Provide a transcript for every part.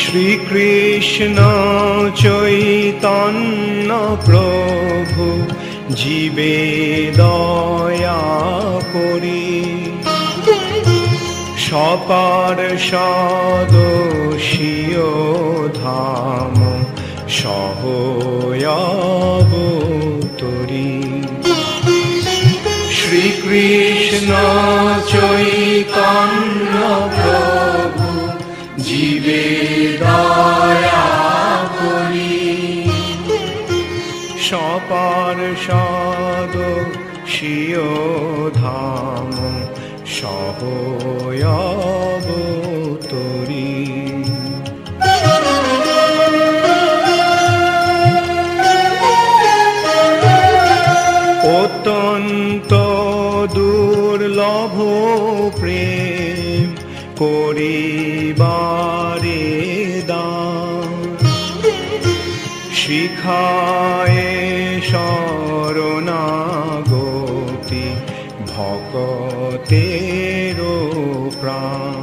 শ্রীকৃষ্ণ চৈতন্য প্রভু জীবে দয়া করি সপার সদশীয় ধাম সহয়াবতরী শ্রীকৃষ্ণ চৈতন্য প্রভু জীবে দয়া করি সপার সদ শিয় ধাম সহয়াবতরী অত্যন্ত দুর্লভ প্রেম করিবারে দান শিখায় শরণাগতি ভকতের প্রাণ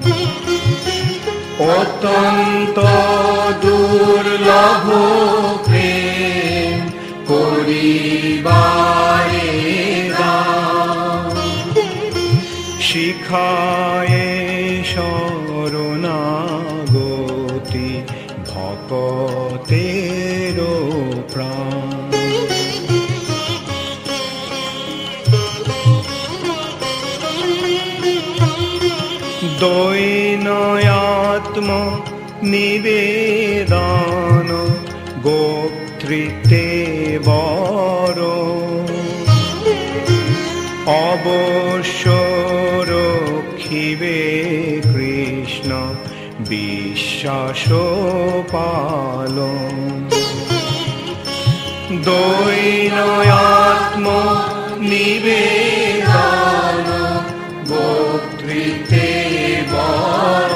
অত্যন্ত দুর্লভ প্রেম করিবারে দান শিখায় শরণাগতি ভকতের প্রাণ দৈনয়াত্ম নিবেদন গোত্রিতে বড় অবশ্য রক্ষিবে কৃষ্ণ বিশ্বাস পালন দৈনয়াত্ম নিবেদন গোত্রিতে বড়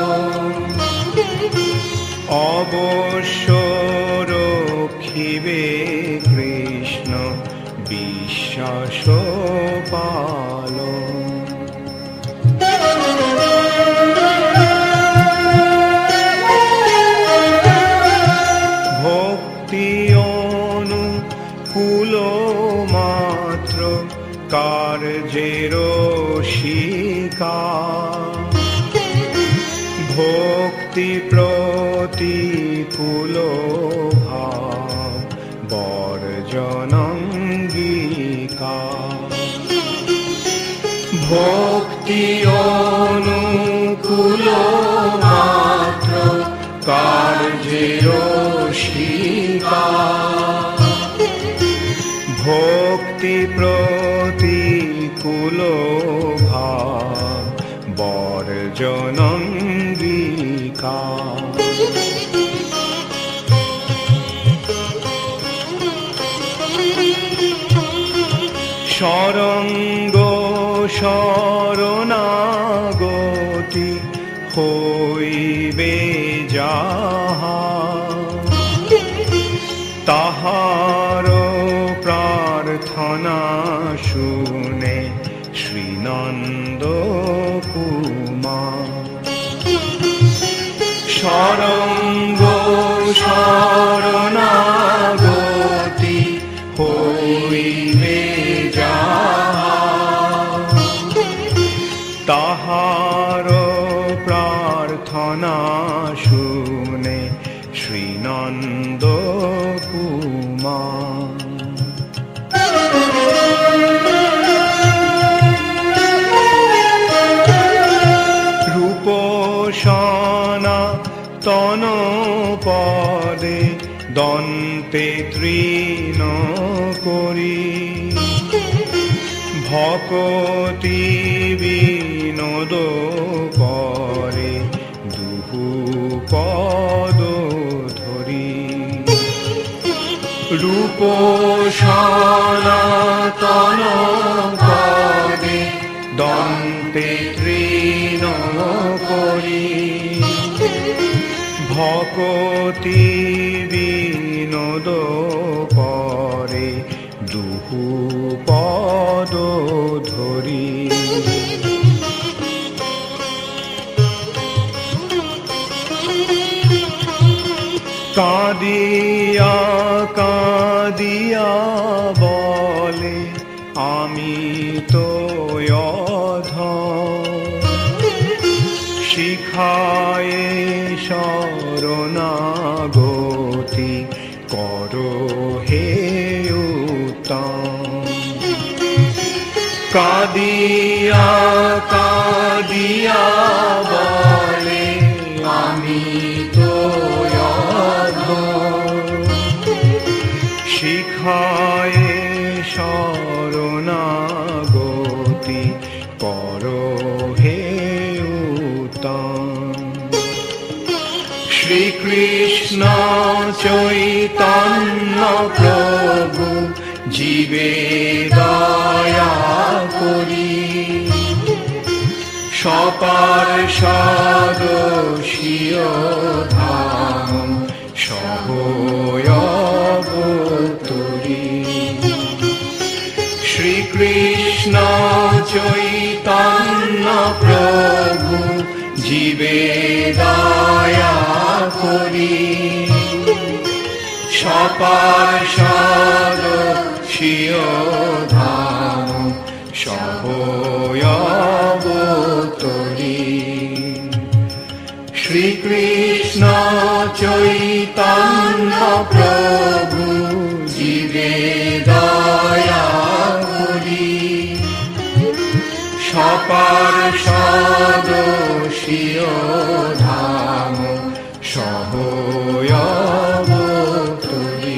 অবশ্য রক্ষিবে কৃষ্ণ বিশ্বাস পালন ভক্তি অনুকূল মাত্র কার্যের শিকা ভক্তি প্রতিকূল ভাব বর্জনঙ্গিকা ভক্তি অনুকূল মাত্র কার্যের শিকা ভক্তি প্রতিকূল ভাব বর্জনঙ্গিকা সরঙ্গ শরণাগতি হইবে যাহা তাহার প্রার্থনা শুনে শ্রীনন্দ কুমার সরঙ্গ শরণাগতি হইবে যাহা তাহার প্রার্থনা শুনে শ্রীনন্দ কুমার রূপসনা তন পদে দন্তে তৃণ করি ভকতি বিনোদ করে দুহু পদ ধরি রূপ সনাতন পদে দন্তে তৃণ করি ভকতি বিনোদ করে দুহু পদ ধরি কাঁদিয়া কাঁদিয়া বলে আমি তো অধম শিখায় শরণাগতি করো হে উত্তম কাঁদিয়া কাঁদিয়া বলে আমি তো অধম। শিখায় শরণাগতি করো হে উত্তম শ্রীকৃষ্ণ চৈতন্য প্রভু জীবে দয়া করি সপার সদস্যীয় ধাম সহয়বতরি শ্রীকৃষ্ণ চৈতন্য প্রভু জীবে দয়া করি সপার্ষদ শিয় ধাম সহয়বতরি শ্রীকৃষ্ণ চৈতন্য প্রভু জীবে দয়া করি সপার্ষদ শিয় ধাম সহয়বতরি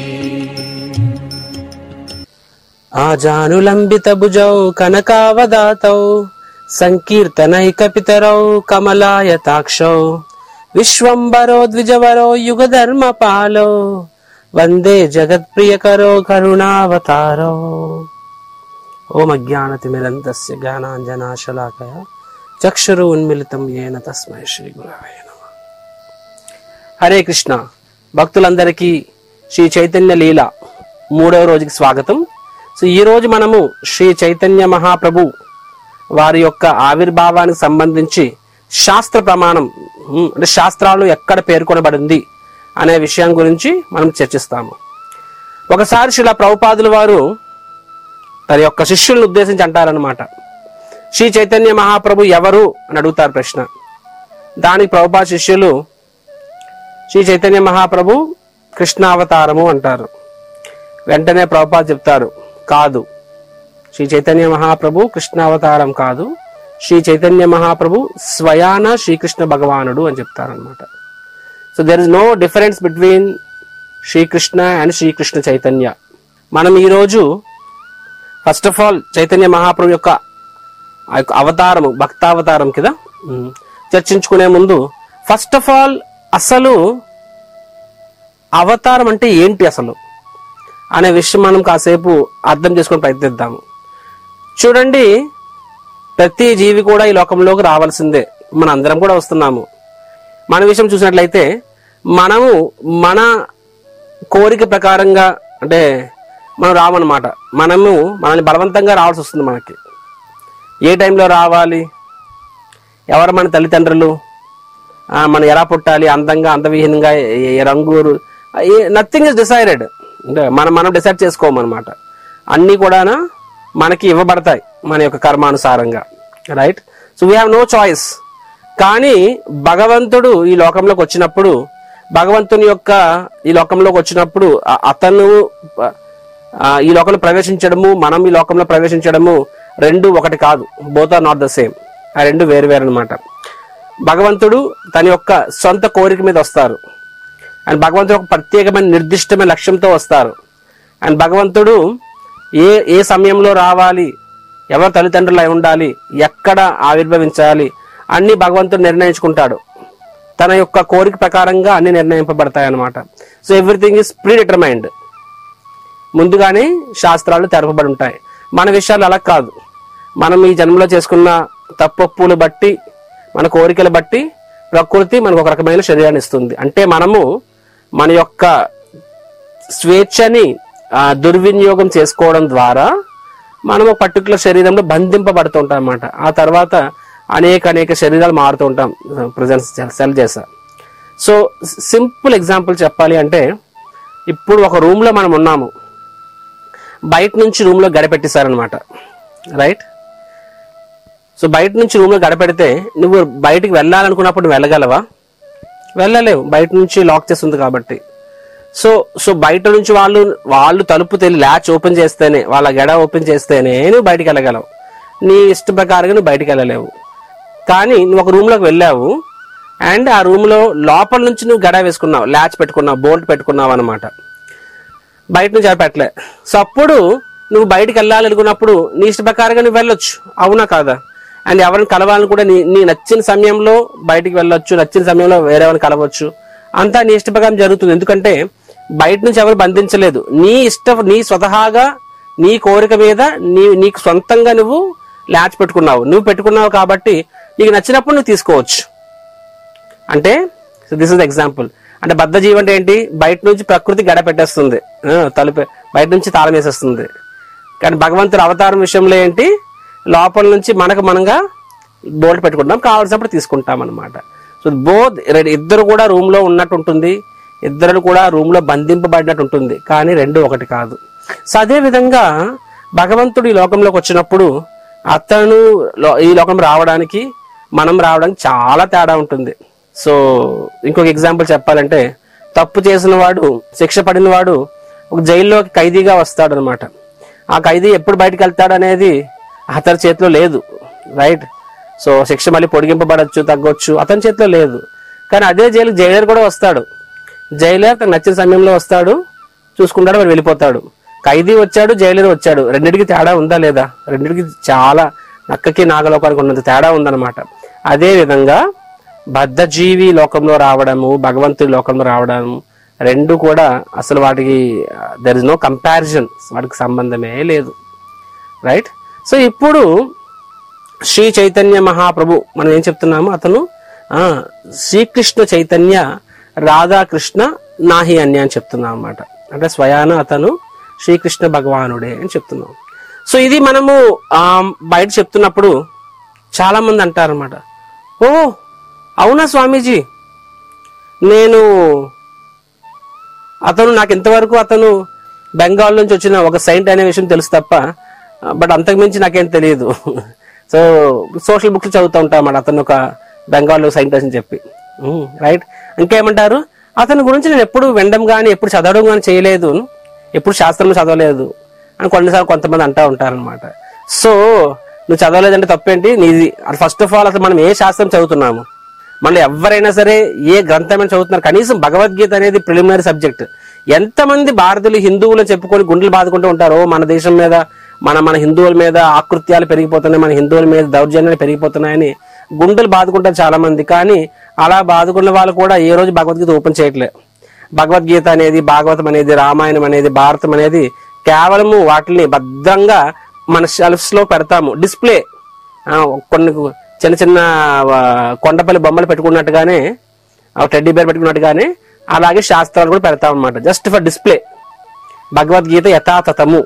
आजानुलम्बितभुजौ कनकावदातौ सङ्कीर्तनैकपितरौ कमलायताक्षौ विश्वम्बरो द्विजवरो युगधर्मपालो वन्दे जगत्प्रियकरो करुणावतारो ओमज्ञानतिमिरन्तस्य ज्ञानाञ्जनाशलाकया చక్షురున్మిళితం ఏన తస్మై శ్రీ గురవే నమ హరే కృష్ణ భక్తులందరికీ శ్రీ చైతన్య లీల మూడవ రోజుకి స్వాగతం సో ఈ రోజు మనము శ్రీ చైతన్య మహాప్రభు వారి యొక్క ఆవిర్భావానికి సంబంధించి శాస్త్ర ప్రమాణం ఉమ్, అంటే శాస్త్రాలు ఎక్కడ పేర్కొనబడింది అనే విషయం గురించి మనం చర్చిస్తాము ఒకసారి శిలా ప్రభుపాదుల వారు తన యొక్క శిష్యులను ఉద్దేశించి అంటారనమాట శ్రీ చైతన్య మహాప్రభు ఎవరు అని అడుగుతారు ప్రశ్న దానికి ప్రభుపా శిష్యులు శ్రీ చైతన్య మహాప్రభు కృష్ణావతారము అంటారు వెంటనే ప్రభుపా చెప్తారు కాదు శ్రీ చైతన్య మహాప్రభు కృష్ణావతారం కాదు శ్రీ చైతన్య మహాప్రభు స్వయాన శ్రీకృష్ణ భగవానుడు అని చెప్తారనమాట so there is no difference between Srikrishna and Srikrishna Chaitanya మనం ఈరోజు first of all Chaitanya Mahaprabhu యొక్క ఆ యొక్క అవతారము భక్తావతారం కదా ఉమ్. చర్చించుకునే ముందు ఫస్ట్ ఆఫ్ ఆల్ అసలు అవతారం అంటే ఏంటి అసలు అనే విషయం మనం కాసేపు అర్థం చేసుకొని ప్రయత్నిద్దాము చూడండి ప్రతి జీవి కూడా ఈ లోకంలోకి రావాల్సిందే మన అందరం కూడా వస్తున్నాము మన విషయం చూసినట్లయితే మనము మన కోరిక ప్రకారంగా అంటే మనం రామన్నమాట మనము మనల్ని బలవంతంగా రావాల్సి వస్తుంది మనకి ఏ టైంలో రావాలి ఎవరు మన తల్లిదండ్రులు ఆ, మనం ఎలా పుట్టాలి అందంగా అందవిహీనంగా ఏ- ఏ రంగు నథింగ్ ఇస్ డిసైడెడ్ అంటే మనం మనం డిసైడ్ చేసుకోమన్నమాట అన్నీ కూడా మనకి ఇవ్వబడతాయి మన యొక్క కర్మానుసారంగా right so we have no choice కానీ భగవంతుడు ఈ లోకంలోకి వచ్చినప్పుడు భగవంతుని యొక్క ఈ లోకంలోకి వచ్చినప్పుడు ఆ- అతను ఆ, ఈ లోకంలో ప్రవేశించడము మనం ఈ లోకంలో ప్రవేశించడము రెండు ఒకటి కాదు both are not the same ఆ రెండు వేరు వేరు అనమాట భగవంతుడు తన యొక్క సొంత కోరిక మీద వస్తారు అండ్ భగవంతుడు ఒక ప్రత్యేకమైన నిర్దిష్టమైన లక్ష్యంతో వస్తారు అండ్ భగవంతుడు ఏ ఏ సమయంలో రావాలి ఎవరు తల్లిదండ్రులు అయి ఉండాలి ఎక్కడ ఆవిర్భవించాలి అన్ని భగవంతుడు నిర్ణయించుకుంటాడు తన యొక్క కోరిక ప్రకారంగా అన్ని నిర్ణయింపబడతాయి అన్నమాట so everything is predetermined ముందుగానే శాస్త్రాలు తెరపబడి ఉంటాయి మన విషయాలు అలా కాదు మనం ఈ జన్మలో చేసుకున్న తప్పొప్పులు బట్టి మన కోరికలు బట్టి ప్రకృతి మనకు ఒక రకమైన శరీరాన్ని ఇస్తుంది అంటే మనము మన యొక్క స్వేచ్ఛని ఆ, దుర్వినియోగం చేసుకోవడం ద్వారా మనము పర్టికులర్ శరీరంలో బంధింపబడుతూ ఉంటాం అన్నమాట ఆ తర్వాత అనేక అనేక శరీరాలు మారుతూ ఉంటాం ప్రజెంట్ సెల్ చేసా సో సింపుల్ ఎగ్జాంపుల్ చెప్పాలి అంటే ఇప్పుడు ఒక రూమ్లో మనం ఉన్నాము బయట నుంచి రూమ్లో గడపెట్టేశారనమాట రైట్ సో బయట నుంచి రూమ్లో గడపెడితే నువ్వు బయటికి వెళ్ళాలనుకున్నప్పుడు నువ్వు వెళ్ళగలవా వెళ్ళలేవు బయట నుంచి లాక్ చేస్తుంది కాబట్టి సో సో బయట నుంచి వాళ్ళు వాళ్ళు తలుపు తెలి ల్యాచ్ ఓపెన్ చేస్తేనే వాళ్ళ గడ ఓపెన్ చేస్తేనే నువ్వు బయటికి వెళ్ళగలవు నీ ఇష్ట ప్రకారంగా నువ్వు బయటికి వెళ్ళలేవు కానీ నువ్వు ఒక రూమ్లోకి వెళ్ళావు అండ్ ఆ రూమ్లో లోపల నుంచి నువ్వు గడ వేసుకున్నావు ల్యాచ్ పెట్టుకున్నావు బోల్ట్ పెట్టుకున్నావు అనమాట బయట నుంచి అవి పెట్టలే సో అప్పుడు నువ్వు బయటికి వెళ్ళాలనుకున్నప్పుడు నీ ఇష్ట ప్రకారంగా నువ్వు వెళ్ళొచ్చు అవునా కాదా అండ్ ఎవరిని కలవాలని కూడా నీ నీ నచ్చిన సమయంలో బయటికి వెళ్ళొచ్చు నచ్చిన సమయంలో వేరే వాళ్ళని కలవచ్చు అంతా నీ ఇష్ట ప్రకారం జరుగుతుంది ఎందుకంటే బయట నుంచి ఎవరు బంధించలేదు నీ ఇష్ట నీ స్వతహాగా నీ కోరిక మీద నీ నీకు సొంతంగా నువ్వు ల్యాచ్ పెట్టుకున్నావు నువ్వు పెట్టుకున్నావు కాబట్టి నీకు నచ్చినప్పుడు నువ్వు తీసుకోవచ్చు అంటే దిస్ ఇస్ ఎగ్జాంపుల్ అంటే బద్ధ జీవి అంటే ఏంటి బయట నుంచి ప్రకృతి గడ పెట్టేస్తుంది ఆ, తలుపు బయట నుంచి తాళం వేసేస్తుంది కానీ భగవంతుడు అవతారం విషయంలో ఏంటి లోపల నుంచి మనకు మనంగా బోల్ట్ పెట్టుకుంటాం కావాల్సినప్పుడు తీసుకుంటాం అనమాట సో బోత్ ఇద్దరు కూడా రూమ్ లో ఉన్నట్టు ఉంటుంది ఇద్దరు కూడా రూమ్ లో బంధింపబడినట్టు ఉంటుంది కానీ రెండు ఒకటి కాదు సో అదే విధంగా భగవంతుడు ఈ లోకంలోకి వచ్చినప్పుడు అతను లో- ఈ లోకం రావడానికి మనం రావడానికి చాలా తేడా ఉంటుంది సో ఇంకొక ఎగ్జాంపుల్ చెప్పాలంటే తప్పు చేసిన వాడు శిక్ష పడిన వాడు ఒక జైల్లోకి ఖైదీగా వస్తాడు అనమాట ఆ ఖైదీ ఎప్పుడు బయటకు వెళ్తాడు అనేది అతని చేతిలో లేదు రైట్ సో శిక్ష మళ్ళీ పొడిగింపబడచ్చు తగ్గొచ్చు అతని చేతిలో లేదు కానీ అదే జైలు జైలర్ కూడా వస్తాడు జైలర్ తనకు నచ్చిన సమయంలో వస్తాడు చూసుకుంటాడు మరి వెళ్ళిపోతాడు ఖైదీ వచ్చాడు జైలర్ వచ్చాడు రెండింటికి తేడా ఉందా లేదా రెండింటికి చాలా నక్కకి నాగలోకానికి ఉన్నంత తేడా ఉందన్నమాట అదే విధంగా బద్ధజీవి లోకంలో రావడము భగవంతుడి లోకంలో రావడం రెండు కూడా అసలు వాటికి దర్ ఇస్ నో కంపారిజన్ వాటికి సంబంధమే లేదు రైట్ సో ఇప్పుడు శ్రీ చైతన్య మహాప్రభు మనం ఏం చెప్తున్నాము అతను ఆ శ్రీకృష్ణ చైతన్య రాధాకృష్ణ నాహి అన్య అని చెప్తున్నాం అన్నమాట అంటే స్వయాన అతను శ్రీకృష్ణ భగవానుడే అని చెప్తున్నాం సో ఇది మనము ఆ, బయట చెప్తున్నప్పుడు చాలా మంది అంటారన్నమాట ఓ అవునా స్వామీజీ నేను అతను నాకు ఇంతవరకు అతను బెంగాల్ నుంచి వచ్చిన ఒక సైంట్ అనే విషయం తెలుసు తప్ప బట్ అంతకుమించి నాకేం తెలియదు సో సోషల్ బుక్స్ చదువుతూ ఉంటాం అన్నమాట అతను ఒక బెంగాల్లో సైంటిస్ట్ అని చెప్పి రైట్ ఇంకేమంటారు అతని గురించి నేను ఎప్పుడు వినడం కానీ ఎప్పుడు చదవడం కానీ చేయలేదు ఎప్పుడు శాస్త్రం చదవలేదు అని కొన్నిసార్లు కొంతమంది అంటా ఉంటారనమాట సో నువ్వు చదవలేదంటే తప్పేంటి నీది ఫస్ట్ ఆఫ్ ఆల్ అసలు మనం ఏ శాస్త్రం చదువుతున్నాము మళ్ళీ ఎవరైనా సరే ఏ గ్రంథమైనా చదువుతున్నారు కనీసం భగవద్గీత అనేది ప్రిలిమినరీ సబ్జెక్ట్ ఎంతమంది భారతీయులు హిందువులు చెప్పుకొని గుండెలు బాదుకుంటూ ఉంటారో మన దేశం మీద మన మన హిందువుల మీద ఆకృత్యాలు పెరిగిపోతున్నాయి మన హిందువుల మీద దౌర్జన్యాలు పెరిగిపోతున్నాయని గుండెలు బాదుకుంటారు చాలా మంది కానీ అలా బాదుకున్న వాళ్ళు కూడా ఏ రోజు భగవద్గీత ఓపెన్ చేయట్లే భగవద్గీత అనేది భాగవతం అనేది రామాయణం అనేది భారతం అనేది కేవలము వాటిని భద్రంగా మన షెల్ఫ్స్ లో పెడతాము డిస్ప్లే ఆ, కొన్ని చిన్న చిన్న ఆ, కొండపల్లి బొమ్మలు పెట్టుకున్నట్టుగానే టెడ్డీ బేర్ పెట్టుకున్నట్టుగానే అలాగే శాస్త్రాలు కూడా పెడతాం అనమాట జస్ట్ ఫర్ డిస్ప్లే భగవద్గీత యథాతథము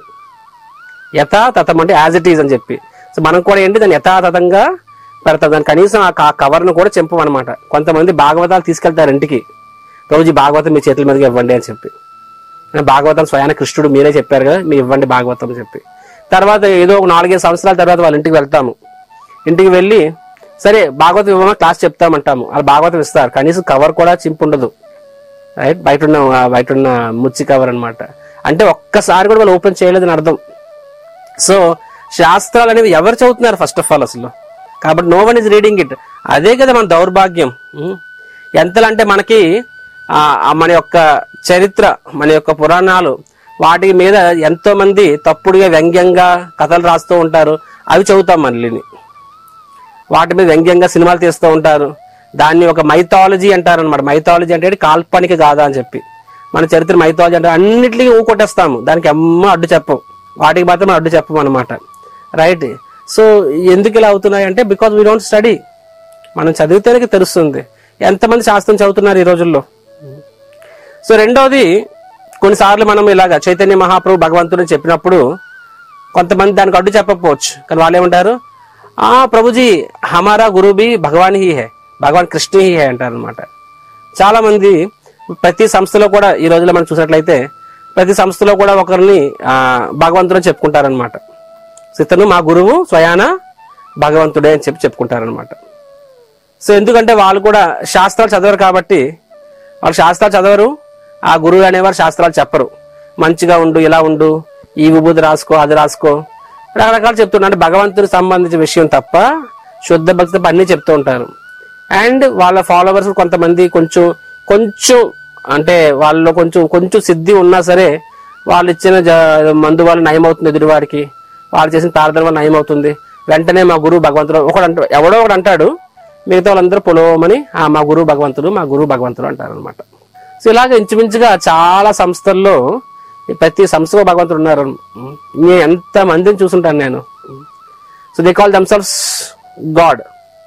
యథాతథం అంటే యాజ్ ఇట్ ఈజ్ అని చెప్పి సో మనం కూడా ఏంటి దాన్ని యథాతథంగా పెడతాం దాని కనీసం ఆ క- కవర్ను కూడా చెంపమన్నమాట కొంతమంది భాగవతాలు తీసుకెళ్తారు ఇంటికి రోజు భాగవతం మీ చేతుల మీదకి ఇవ్వండి అని చెప్పి భాగవతం స్వయాన కృష్ణుడు మీరే చెప్పారు కదా మీరు ఇవ్వండి భాగవతం అని చెప్పి తర్వాత ఏదో ఒక నాలుగైదు సంవత్సరాల తర్వాత వాళ్ళ ఇంటికి వెళ్తాము ఇంటికి వెళ్ళి సరే భాగవతం ఇవ్వమని క్లాస్ చెప్తామంటాము వాళ్ళు భాగవతం ఇస్తారు కనీసం కవర్ కూడా చింపు ఉండదు రైట్ బయట ఉన్న ఆ బయట ఉన్న ముచ్చి కవర్ అన్నమాట అంటే ఒక్కసారి కూడా వాళ్ళు ఓపెన్ చేయలేదని అర్థం సో శాస్త్రాలు అనేవి ఎవరు చదువుతున్నారు ఫస్ట్ ఆఫ్ ఆల్ అసలు కాబట్టి no one is reading it అదే కదా మన దౌర్భాగ్యం ఉం? ఎంతలంటే మనకి ఆ ఆ మన యొక్క చరిత్ర మన యొక్క పురాణాలు వాటి మీద ఎంతో మంది తప్పుడుగా వ్యంగ్యంగా కథలు రాస్తూ ఉంటారు అవి చదువుతాం మళ్ళీని వాటి మీద వ్యంగ్యంగా సినిమాలు తీస్తూ ఉంటారు దాన్ని ఒక మైథాలజీ అంటారు అనమాట మైథాలజీ అంటే కాల్పనిక కాదా అని చెప్పి మన చరిత్ర మైథాలజీ అంటే అన్నిటికీ ఊ కొట్టేస్తాము దానికి అమ్మ అడ్డు చెప్పం వాటికి మాత్రం అడ్డు చెప్పం అనమాట రైట్ సో ఎందుకు ఇలా అవుతున్నాయి అంటే బికాజ్ వీ డోంట్ స్టడీ మనం చదివితేనే తెలుస్తుంది ఎంతమంది శాస్త్రం చదువుతున్నారు ఈ రోజుల్లో సో రెండోది కొన్నిసార్లు మనం ఇలాగా చైతన్య మహాప్రభు భగవంతుడు చెప్పినప్పుడు కొంతమంది దానికి అడ్డు చెప్పకపోవచ్చు కానీ వాళ్ళు ఏమంటారు ఆ ప్రభుజీ హమారా గురు బి భగవాన్ హీ హే భగవాన్ కృష్ణ హీ హే అంటారు అనమాట చాలా మంది ప్రతి సంస్థలో కూడా ఈ రోజుల్లో మనం చూసినట్లయితే ప్రతి సంస్థలో కూడా ఒకరిని ఆ, భగవంతుడు చెప్పుకుంటారనమాట ఇతను మా గురువు స్వయాన భగవంతుడే అని చెప్పి చెప్పుకుంటారనమాట సో ఎందుకంటే వాళ్ళు కూడా శాస్త్రాలు చదవరు కాబట్టి వాళ్ళు శాస్త్రాలు చదవరు ఆ గురువు అనేవారు శాస్త్రాలు చెప్పరు మంచిగా ఉండు ఇలా ఉండు ఈ విభూతి రాసుకో అది రాసుకో రకరకాలు చెప్తున్నారు అంటే భగవంతునికి సంబంధించిన విషయం తప్ప శుద్ధ భక్తి తప్ప అన్నీ చెప్తూ ఉంటారు అండ్ వాళ్ళ ఫాలోవర్స్ కొంతమంది కొంచెం కొంచెం అంటే వాళ్ళలో కొంచెం కొంచెం సిద్ధి ఉన్నా సరే వాళ్ళు ఇచ్చిన జ- మందు వల్ల నయం అవుతుంది ఎదుటివాడికి వాళ్ళు చేసిన ప్రార్థన వల్ల నయం అవుతుంది వెంటనే మా గురువు భగవంతుడు ఒకడు అంట ఎవడో ఒకడు అంటాడు మిగతా వాళ్ళందరూ పొలవమని ఆ మా గురువు భగవంతుడు మా గురువు భగవంతుడు అంటారు అనమాట సో ఇలాగ ఇంచుమించుగా చాలా సంస్థల్లో ఈ ప్రతి సంస్థలో భగవంతుడు ఉన్నారు నేను ఎంత మందిని చూసుంటాను నేను so they call themselves god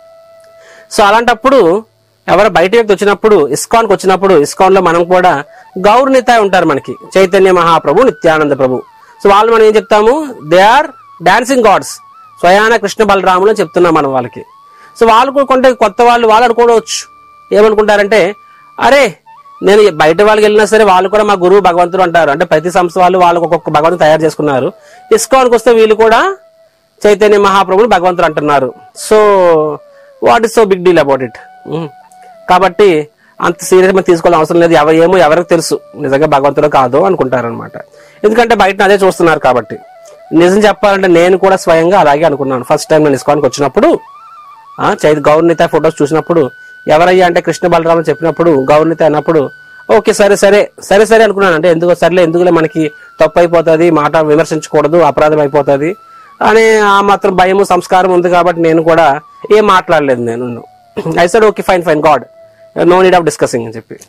so అలాంటప్పుడు ఎవరు బయట వ్యక్తి వచ్చినప్పుడు ఇస్కాన్కి వచ్చినప్పుడు ఇస్కాన్ లో మనం కూడా గౌరవనిత ఉంటారు మనకి చైతన్య మహాప్రభు నిత్యానంద ప్రభు సో వాళ్ళు మనం ఏం చెప్తాము దే ఆర్ డాన్సింగ్ గాడ్స్ స్వయాన కృష్ణ బలరాములు అని చెప్తున్నాం మనం వాళ్ళకి సో వాళ్ళు కూడా కొంటే కొత్త వాళ్ళు వాళ్ళు అనుకోవచ్చు ఏమనుకుంటారంటే అరే నేను బయట వాళ్ళకి వెళ్ళినా సరే వాళ్ళు కూడా మా గురువు భగవంతుడు అంటారు అంటే ప్రతి సంస్థ వాళ్ళు వాళ్ళకి ఒక్కొక్క భగవంతుడు తయారు చేసుకున్నారు ఇస్కాన్కి వస్తే వీళ్ళు కూడా చైతన్య మహాప్రభుని భగవంతుడు అంటున్నారు so what is so big deal about it కాబట్టి అంత సీరియస్ మనం తీసుకోవాల్సిన అవసరం లేదు ఎవరు ఏమో ఎవరికి తెలుసు నిజంగా భగవంతుడు కాదు అనుకుంటారనమాట ఎందుకంటే బయట అదే చూస్తున్నారు కాబట్టి నిజం చెప్పాలంటే నేను కూడా స్వయంగా అలాగే అనుకున్నాను ఫస్ట్ టైం నేను ఇస్కాన్కి వచ్చినప్పుడు ఆ, చైత గౌరవనీత ఫొటోస్ చూసినప్పుడు ఎవరయ్యా అంటే కృష్ణ బలరామని చెప్పినప్పుడు గౌరవనీత అన్నప్పుడు ఓకే సరే సరే సరే సరే అనుకున్నాను అంటే ఎందుకు సర్లే ఎందుకులే మనకి తప్పు అయిపోతుంది మాట విమర్శించకూడదు అపరాధం అయిపోతుంది అనే ఆ మాత్రం భయము సంస్కారం ఉంది కాబట్టి నేను కూడా ఏం మాట్లాడలేదు నేను I said okay fine fine god no need of discussing అని చెప్పి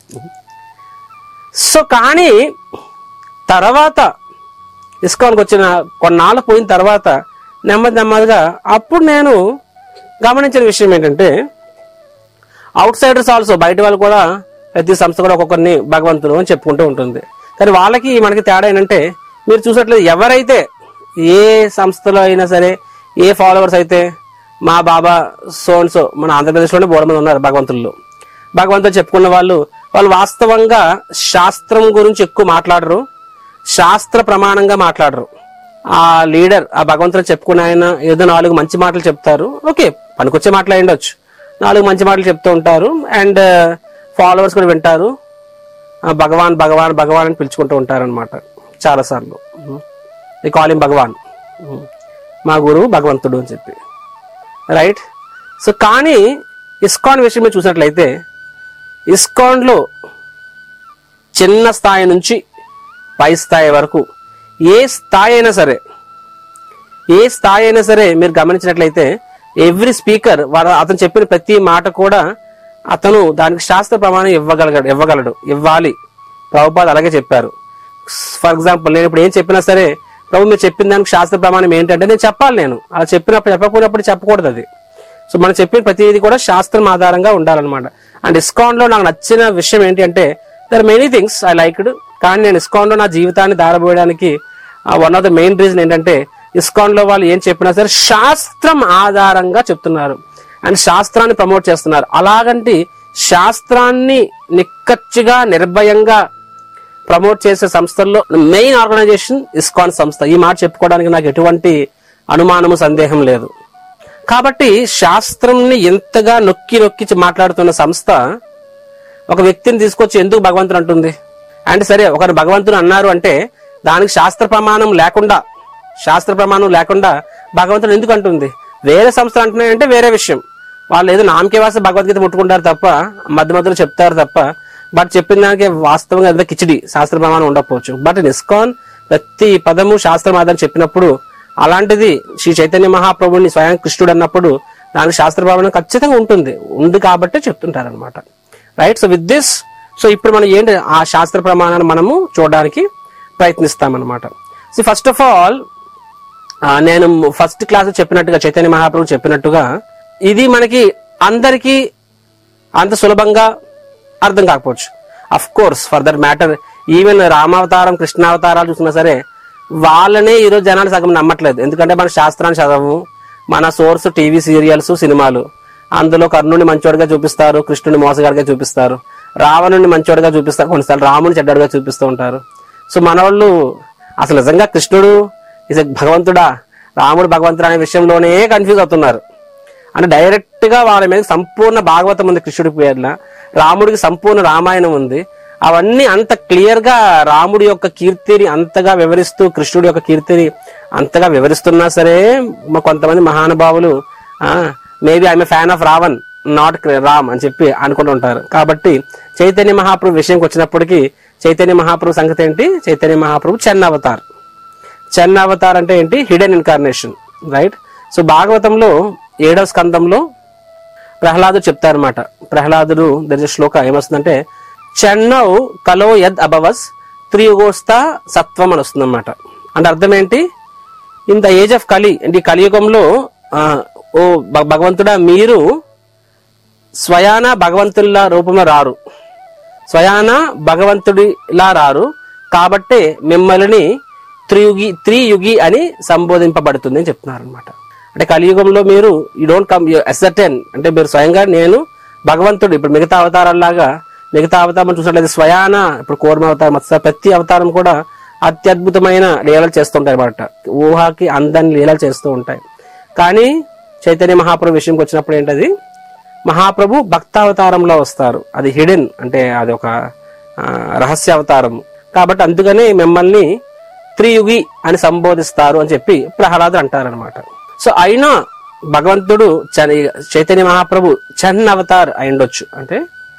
సో కానీ తర్వాత ఇస్కాన్కి వచ్చిన కొన్నాళ్ళు పోయిన తర్వాత నెమ్మది నెమ్మదిగా అప్పుడు నేను గమనించిన విషయం ఏంటంటే అవుట్ సైడర్స్ ఆల్సో బయట వాళ్ళు కూడా ప్రతి సంస్థ కూడా ఒక్కొక్కరిని భగవంతుడు అని చెప్పుకుంటూ ఉంటుంది కానీ వాళ్ళకి మనకి తేడా ఏంటంటే మీరు చూసినట్లయితే ఎవరైతే ఏ సంస్థలో అయినా సరే ఏ ఫాలోవర్స్ అయితే మా బాబా సోన్ సో మన ఆంధ్రప్రదేశ్లోనే బోడ మంది ఉన్నారు భగవంతుల్లో భగవంతుడు చెప్పుకున్న వాళ్ళు వాళ్ళు వాస్తవంగా శాస్త్రం గురించి ఎక్కువ మాట్లాడరు శాస్త్ర ప్రమాణంగా మాట్లాడరు ఆ లీడర్ ఆ భగవంతుడు చెప్పుకున్న ఆయన ఏదో నాలుగు మంచి మాటలు చెప్తారు ఓకే పనికొచ్చే మాటలు అయి ఉండొచ్చు నాలుగు మంచి మాటలు చెప్తూ ఉంటారు అండ్ ఫాలోవర్స్ కూడా వింటారు ఆ, భగవాన్ భగవాన్ భగవాన్ అని పిలుచుకుంటూ ఉంటారు అనమాట చాలాసార్లు ఈ కాలింగ్ భగవాన్ ఉమ్. మా గురువు భగవంతుడు అని చెప్పి రైట్ సో కానీ ఇస్కాన్ విషయం మీద చూసినట్లయితే ఇస్కాన్లో చిన్న స్థాయి నుంచి పై స్థాయి వరకు ఏ స్థాయి అయినా సరే ఏ స్థాయి అయినా సరే మీరు గమనించినట్లయితే ఎవ్రీ స్పీకర్ వాడు అతను చెప్పిన ప్రతి మాట కూడా అతను దానికి శాస్త్ర ప్రమాణం ఇవ్వగలగడు ఇవ్వగలడు ఇవ్వాలి ప్రభుపాద్ అలాగే చెప్పారు ఫర్ ఎగ్జాంపుల్ నేను ఇప్పుడు ఏం చెప్పినా సరే ప్రభు మీరు చెప్పిన దానికి శాస్త్ర ప్రమాణం ఏంటంటే నేను చెప్పాలి నేను అలా చెప్పినప్పుడు చెప్పకపోయినప్పుడు చెప్పకూడదు అది సో మనం చెప్పిన ప్రతిదీ కూడా శాస్త్రం ఆధారంగా ఉండాలన్నమాట అండ్ ఇస్కాన్ లో నాకు నచ్చిన విషయం ఏంటి అంటే there many things I liked కానీ నేను ఇస్కాన్ లో నా జీవితాన్ని దారబోయడానికి one of the main reason ఏంటంటే ఇస్కాన్ లో వాళ్ళు ఏం చెప్పినా సరే శాస్త్రం ఆధారంగా చెప్తున్నారు అండ్ శాస్త్రాన్ని ప్రమోట్ చేస్తున్నారు అలాగంటి శాస్త్రాన్ని నిక్కచ్చిగా నిర్భయంగా ప్రమోట్ చేసే సంస్థల్లో మెయిన్ ఆర్గనైజేషన్ ఇస్కాన్ సంస్థ ఈ మాట చెప్పుకోవడానికి నాకు ఎటువంటి అనుమానము సందేహం లేదు కాబట్టి శాస్త్రంని ఎంతగా నొక్కి నొక్కి మాట్లాడుతున్న సంస్థ ఒక వ్యక్తిని తీసుకొచ్చి ఎందుకు భగవంతుడు అంటుంది అంటే సరే ఒకరు భగవంతుడు అన్నారు అంటే దానికి శాస్త్ర ప్రమాణం లేకుండా శాస్త్ర ప్రమాణం లేకుండా భగవంతుడు ఎందుకు అంటుంది వేరే సంస్థలు అంటున్నాయంటే వేరే విషయం వాళ్ళు ఏదో నామకే వాస భగవద్గీత ముట్టుకుంటారు తప్ప మధ్య మధ్యలో చెప్తారు తప్ప బట్ చెప్పిన దానికి వాస్తవంగా ఎంత కిచిడి శాస్త్ర ప్రమాణం ఉండకపోవచ్చు బట్ ఇస్కాన్ ప్రతి పదము శాస్త్రం ఆధారం చెప్పినప్పుడు అలాంటిది శ్రీ చైతన్య మహాప్రభుని స్వయం కృష్ణుడు అన్నప్పుడు దానికి శాస్త్ర ప్రమాణం ఖచ్చితంగా ఉంటుంది ఉంది కాబట్టే చెప్తుంటారు అనమాట right so with this so ఇప్పుడు మనం ఏంటి ఆ శాస్త్ర ప్రమాణాన్ని మనము చూడడానికి ప్రయత్నిస్తామన్నమాట సో ఫస్ట్ ఆఫ్ ఆల్ నేను ఫస్ట్ క్లాస్ చెప్పినట్టుగా చైతన్య మహాప్రభు చెప్పినట్టుగా ఇది మనకి అందరికీ అంత సులభంగా అర్థం కాకపోవచ్చు of course for that matter even రామావతారం కృష్ణావతారాలు చూసినా సరే వాళ్ళనే ఈరోజు జనాలు సగం నమ్మట్లేదు ఎందుకంటే మన శాస్త్రాన్ని చదవము మన సోర్స్ టీవీ సీరియల్స్ సినిమాలు అందులో కర్ణుని మంచోడిగా చూపిస్తారు కృష్ణుని మోసగాడిగా చూపిస్తారు రావణుని మంచోడుగా చూపిస్తారు కొన్నిసార్లు రాముని చెడ్డడుగా చూపిస్తూ ఉంటారు సో మనవాళ్ళు అసలు నిజంగా కృష్ణుడు ఇస్ భగవంతుడా రాముడు భగవంతుడు అనే విషయంలోనే కన్ఫ్యూజ్ అవుతున్నారు అంటే డైరెక్ట్ గా వాళ్ళ మీద సంపూర్ణ భాగవతం ఉంది కృష్ణుడి పేర్ల రాముడికి సంపూర్ణ రామాయణం ఉంది అవన్నీ అంత క్లియర్ గా రాముడి యొక్క కీర్తిని అంతగా వివరిస్తూ కృష్ణుడి యొక్క కీర్తిని అంతగా వివరిస్తున్నా సరే మా కొంతమంది మహానుభావులు maybe I'm fan of Ravan not Ram అని చెప్పి అనుకుంటుంటారు కాబట్టి చైతన్య మహాప్రభు విషయంకి వచ్చినప్పటికీ చైతన్య మహాప్రభు సంగతి ఏంటి చైతన్య మహాప్రభు చెన్న అవతార్ చెన్న అవతార్ అంటే ఏంటి హిడెన్ ఇన్కార్నేషన్ రైట్ సో భాగవతంలో ఏడవ స్కందంలో ప్రహ్లాదుడు చెప్తారన్నమాట ప్రహ్లాదుడు దర్జ శ్లోక ఏమొస్తుందంటే చెన్నౌ కలో యద్ అభవస్ త్రియుగోస్త సత్వం అని వస్తుందన్నమాట అంటే అర్థం ఏంటి ఇన్ ద ఏజ్ ఆఫ్ కలి అంటే ఈ కలియుగంలో ఆ, ఓ భ- భగవంతుడా మీరు స్వయాన భగవంతుల్లా రూపంలో రారు స్వయాన భగవంతుడిలా రారు కాబట్టే మిమ్మల్ని త్రియుగి త్రియుగి అని సంబోధింపబడుతుంది అని చెప్తున్నారు అనమాట అంటే కలియుగంలో మీరు యూ డోంట్ కమ్ అసర్టెన్ అంటే మీరు స్వయంగా నేను భగవంతుడు ఇప్పుడు మిగతా అవతారాల్లాగా మిగతా అవతారం చూసినట్లయితే స్వయాన ఇప్పుడు కూర్మ అవతారం మత్స్య ప్రతి అవతారం కూడా అత్యద్భుతమైన లీలలు చేస్తుంటాయి అనమాట ఊహకి అందని లీలలు చేస్తూ ఉంటాయి కానీ చైతన్య మహాప్రభు విషయంకి వచ్చినప్పుడు ఏంటది మహాప్రభు భక్తావతారంలో వస్తారు అది హిడెన్ అంటే అది ఒక ఆ, రహస్య అవతారం కాబట్టి అందుకనే మిమ్మల్ని త్రియుగి అని సంబోధిస్తారు అని చెప్పి ప్రహ్లాదు అంటారనమాట సో అయినా భగవంతుడు చ- చైతన్య మహాప్రభు చన్ అవతార్ అయి ఉండొచ్చు అంటే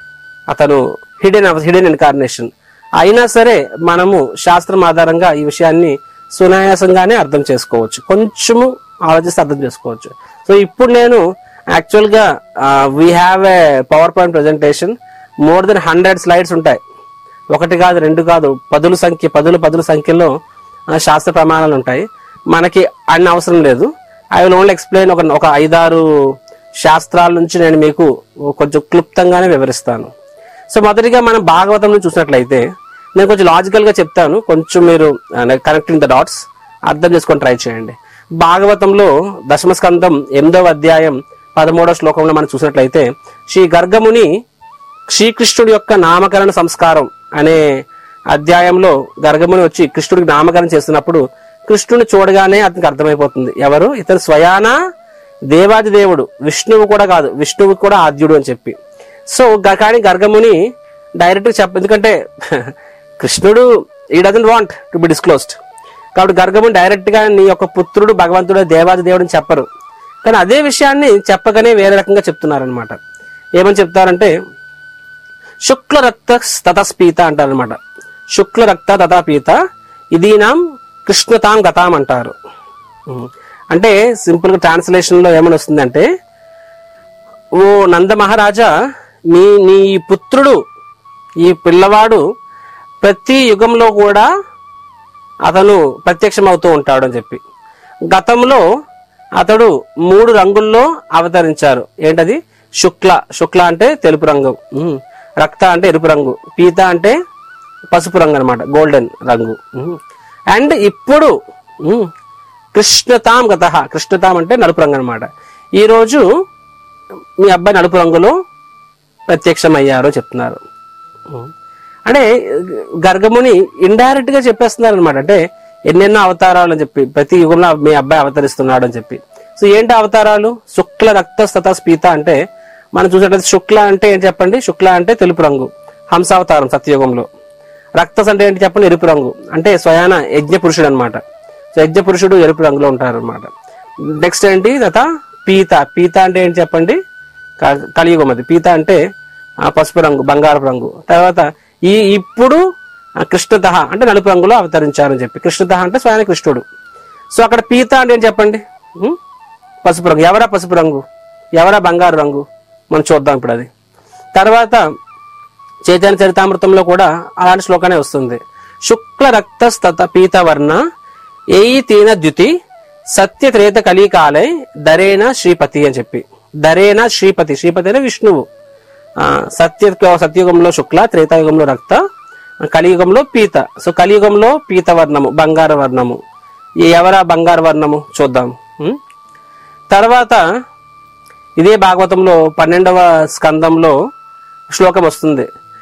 అతను హిడెన్ హిడెన్ ఇన్కార్నేషన్ అయినా సరే మనము శాస్త్రం ఆధారంగా ఈ విషయాన్ని సునాయాసంగానే అర్థం చేసుకోవచ్చు కొంచెము ఆలోచిస్తే అర్థం చేసుకోవచ్చు సో ఇప్పుడు నేను యాక్చువల్ గా we have a power point presentation more than hundred slides ఉంటాయి ఒకటి కాదు రెండు కాదు పదుల సంఖ్య పదుల పదుల సంఖ్యలో ఆ, శాస్త్ర ప్రమాణాలు ఉంటాయి మనకి అన్ని అవసరం లేదు ఐ విల్ ఓన్లీ ఎక్స్ప్లెయిన్ ఒక ఒక ఐదారు శాస్త్రాల నుంచి నేను మీకు కొంచెం క్లుప్తంగానే వివరిస్తాను సో మొదటిగా మనం భాగవతంలో చూసినట్లయితే నేను కొంచెం లాజికల్ గా చెప్తాను కొంచెం మీరు కనెక్టింగ్ ద డాట్స్ అర్థం చేసుకొని ట్రై చేయండి భాగవతంలో దశమ స్కందం ఎనిమిదవ అధ్యాయం పదమూడవ శ్లోకంలో మనం చూసినట్లయితే శ్రీ గర్గముని శ్రీకృష్ణుడి యొక్క నామకరణ సంస్కారం అనే అధ్యాయంలో గర్గముని వచ్చి కృష్ణుడికి నామకరణం చేస్తున్నప్పుడు కృష్ణుని చూడగానే అతనికి అర్థమైపోతుంది ఎవరు ఇతను స్వయాన దేవాది దేవుడు విష్ణువు కూడా కాదు విష్ణువు కూడా ఆద్యుడు అని చెప్పి సో గ- కానీ గర్గముని డైరెక్ట్ చెప్ప ఎందుకంటే కృష్ణుడు ఈ doesn't want to be disclosed కాబట్టి గర్గముని డైరెక్ట్ గా నీ యొక్క పుత్రుడు భగవంతుడు దేవాది దేవుడు అని చెప్పరు కానీ అదే విషయాన్ని చెప్పగానే వేరే రకంగా చెప్తున్నారనమాట ఏమని చెప్తారంటే శుక్ల రక్త తతస్పీత అంటారనమాట శుక్ల రక్త తథాపీత ఇదీనాం కృష్ణతాం గతాం అంటారు ఉమ్. అంటే సింపుల్ గా ట్రాన్స్లేషన్ లో ఏమని వస్తుందంటే ఓ నంద మహారాజా నీ నీ పుత్రుడు ఈ పిల్లవాడు ప్రతి యుగంలో కూడా అతను ప్రత్యక్షమవుతూ ఉంటాడు అని చెప్పి గతంలో అతడు మూడు రంగుల్లో అవతరించారు ఏంటది శుక్ల శుక్ల అంటే తెలుపు రంగు ఉమ్. రక్త అంటే ఎరుపు రంగు పీత అంటే పసుపు రంగు అనమాట గోల్డెన్ రంగు ఉమ్. అండ్ ఇప్పుడు ఉమ్, కృష్ణతాం గత కృష్ణతాం అంటే నలుపు రంగు అనమాట ఈరోజు మీ అబ్బాయి నలుపు రంగులో ప్రత్యక్షమయ్యారో చెప్తున్నారు ఉమ్. అంటే గర్గముని ఇండైరెక్ట్ గా చెప్పేస్తున్నారు అనమాట అంటే ఎన్నెన్నో అవతారాలు అని చెప్పి ప్రతి యుగంలో మీ అబ్బాయి అవతరిస్తున్నాడు అని చెప్పి సో ఏంటి అవతారాలు శుక్ల రక్త స్తత స్పీత అంటే మనం చూసినట్లయితే శుక్ల అంటే ఏంటి చెప్పండి శుక్ల అంటే తెలుపు రంగు హంసావతారం సత్యయుగంలో రక్తస్ అంటే ఏంటి చెప్పండి ఎరుపు రంగు అంటే స్వయాన యజ్ఞ పురుషుడు అనమాట సో యజ్ఞ పురుషుడు ఎరుపు రంగులో ఉంటారు అనమాట నెక్స్ట్ ఏంటి తత పీత పీత అంటే ఏంటి చెప్పండి క- కలియుగం అది పీత అంటే ఆ, పసుపు రంగు బంగారపు రంగు తర్వాత ఈ ఇప్పుడు ఆ, కృష్ణత అంటే నలుపు రంగులో అవతరించారని చెప్పి కృష్ణత అంటే స్వయాన కృష్ణుడు సో అక్కడ పీత అంటే ఏం చెప్పండి ఉం? పసుపు రంగు ఎవరా పసుపు రంగు ఎవరా బంగారు రంగు మనం చూద్దాం ఇప్పుడు అది తర్వాత చైతన్య చరితామృతంలో కూడా అలాంటి శ్లోకానే వస్తుంది శుక్ల రక్త స్తత పీతవర్ణ ఏయి తీన ద్యుతి సత్య త్రేత కలికాలై దరేన శ్రీపతి అని చెప్పి దరేన శ్రీపతి శ్రీపతి అంటే విష్ణువు ఆ, సత్య సత్యయుగంలో శుక్ల త్రేతాయుగంలో రక్త కలియుగంలో పీత సో కలియుగంలో పీత వర్ణము బంగారు వర్ణము ఈ ఎవరా బంగారు వర్ణము చూద్దాం ఉం? తర్వాత ఇదే భాగవతంలో పన్నెండవ స్కందంలో శ్లోకం వస్తుంది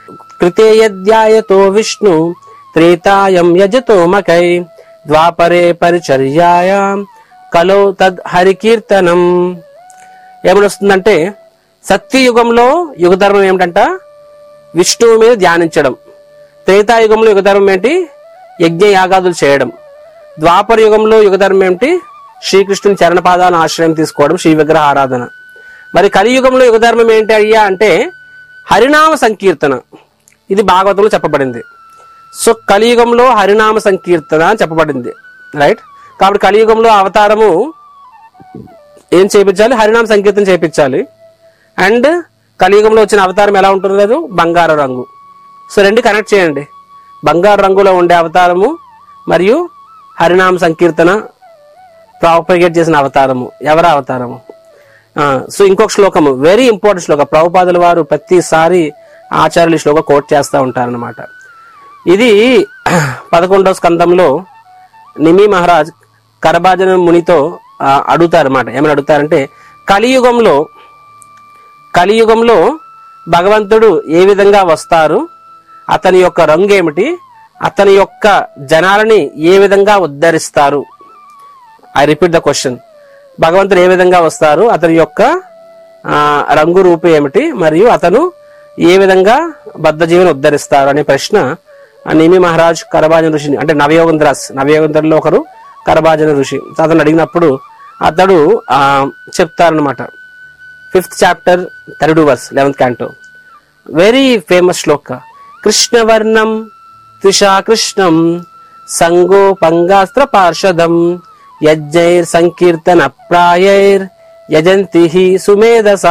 కృతే యద్యాయతో విష్ణు త్రేతాయం యజతో మకై ద్వాపరే పరిచర్యాయ కలో తద్ హరికీర్తనం ఏమని వస్తుందంటే సత్యయుగంలో యుగధర్మం ఏమిటంట విష్ణువు మీద ధ్యానించడం త్రేతాయుగంలో యుగధర్మం ఏంటి యజ్ఞ యాగాదులు చేయడం ద్వాపర యుగంలో యుగధర్మం ఏంటి శ్రీకృష్ణుని చరణపాదాలను ఆశ్రయం తీసుకోవడం శ్రీ విగ్రహ ఆరాధన మరి కలియుగంలో యుగధర్మం ఏంటి అయ్యా అంటే హరినామ సంకీర్తన ఇది భాగవతంలో చెప్పబడింది సో కలియుగంలో హరినామ సంకీర్తన అని చెప్పబడింది రైట్ కాబట్టి కలియుగంలో అవతారము ఏం చేయించాలి హరినామ సంకీర్తన చేయించాలి అండ్ కలియుగంలో వచ్చిన అవతారం ఎలా ఉంటుంది లేదు బంగారు రంగు సో రెండు కనెక్ట్ చేయండి బంగారు రంగులో ఉండే అవతారము మరియు హరినామ సంకీర్తన ప్రాపగేట్ చేసిన అవతారము ఎవరి అవతారము ఆ, సో ఇంకొక శ్లోకము వెరీ ఇంపార్టెంట్ శ్లోక ప్రభుపాదుల వారు ప్రతిసారి ఆచార్యులు ఈ శ్లోక కోట్ చేస్తూ ఉంటారనమాట ఇది పదకొండవ స్కందంలో నిమి మహారాజ్ కరభాజన మునితో ఆ, అడుగుతారన్నమాట ఏమని అడుగుతారంటే కలియుగంలో కలియుగంలో భగవంతుడు ఏ విధంగా వస్తారు అతని యొక్క రంగు ఏమిటి అతని యొక్క జనాలని ఏ విధంగా ఉద్ధరిస్తారు ఐ రిపీట్ ద క్వశ్చన్ భగవంతుడు ఏ విధంగా వస్తారు అతని యొక్క ఆ, రంగు రూపు ఏమిటి మరియు అతను ఏ విధంగా బద్ధ జీవిని ఉద్ధరిస్తారు అనే ప్రశ్న ఆ నిమి మహారాజ్ కరభాజన ఋషిని అంటే నవయోగంధ్రాస్ నవయోగంధ్రలో ఒకరు కరభాజన ఋషి అతను అడిగినప్పుడు అతడు ఆ, చెప్తారనమాట fifth chapter third verse eleventh canto very famous శ్లోక కృష్ణవర్ణం త్రిషా కృష్ణం సంగోపంగాస్త్ర పార్షదం యజ్ఞైర్ సంకీర్తన ప్రాయైర్ యజంతి హి సుమేధస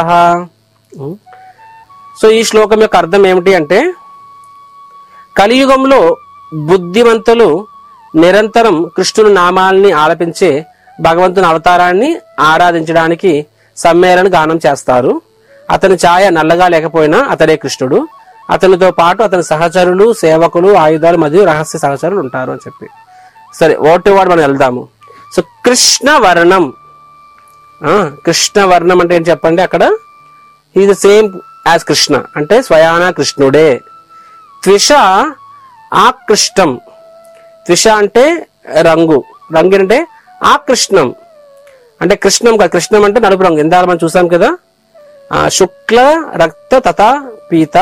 సో ఈ శ్లోకం యొక్క అర్థం ఏమిటి అంటే కలియుగంలో బుద్ధిమంతులు నిరంతరం కృష్ణుని నామాల్ని ఆలపించే భగవంతుని అవతారాన్ని ఆరాధించడానికి సమ్మేళన గానం చేస్తారు అతని ఛాయ నల్లగా లేకపోయినా అతడే కృష్ణుడు అతనితో పాటు అతని సహచరులు సేవకులు ఆయుధాలు మరియు రహస్య సహచరులు ఉంటారు అని చెప్పి సరే ఓటు వాడు మనం వెళ్దాము సో కృష్ణ వర్ణం ఆ, కృష్ణ వర్ణం అంటే ఏంటి చెప్పండి అక్కడ ఈ ద సేమ్ యాజ్ కృష్ణ అంటే స్వయాన కృష్ణుడే త్విష ఆకృష్టం త్విష అంటే రంగు రంగు అంటే ఆకృష్ణం అంటే కృష్ణం కాదు కృష్ణం అంటే నలుపు రంగు ఇందాక మనం చూసాం కదా ఆ, శుక్ల రక్త తథా పీత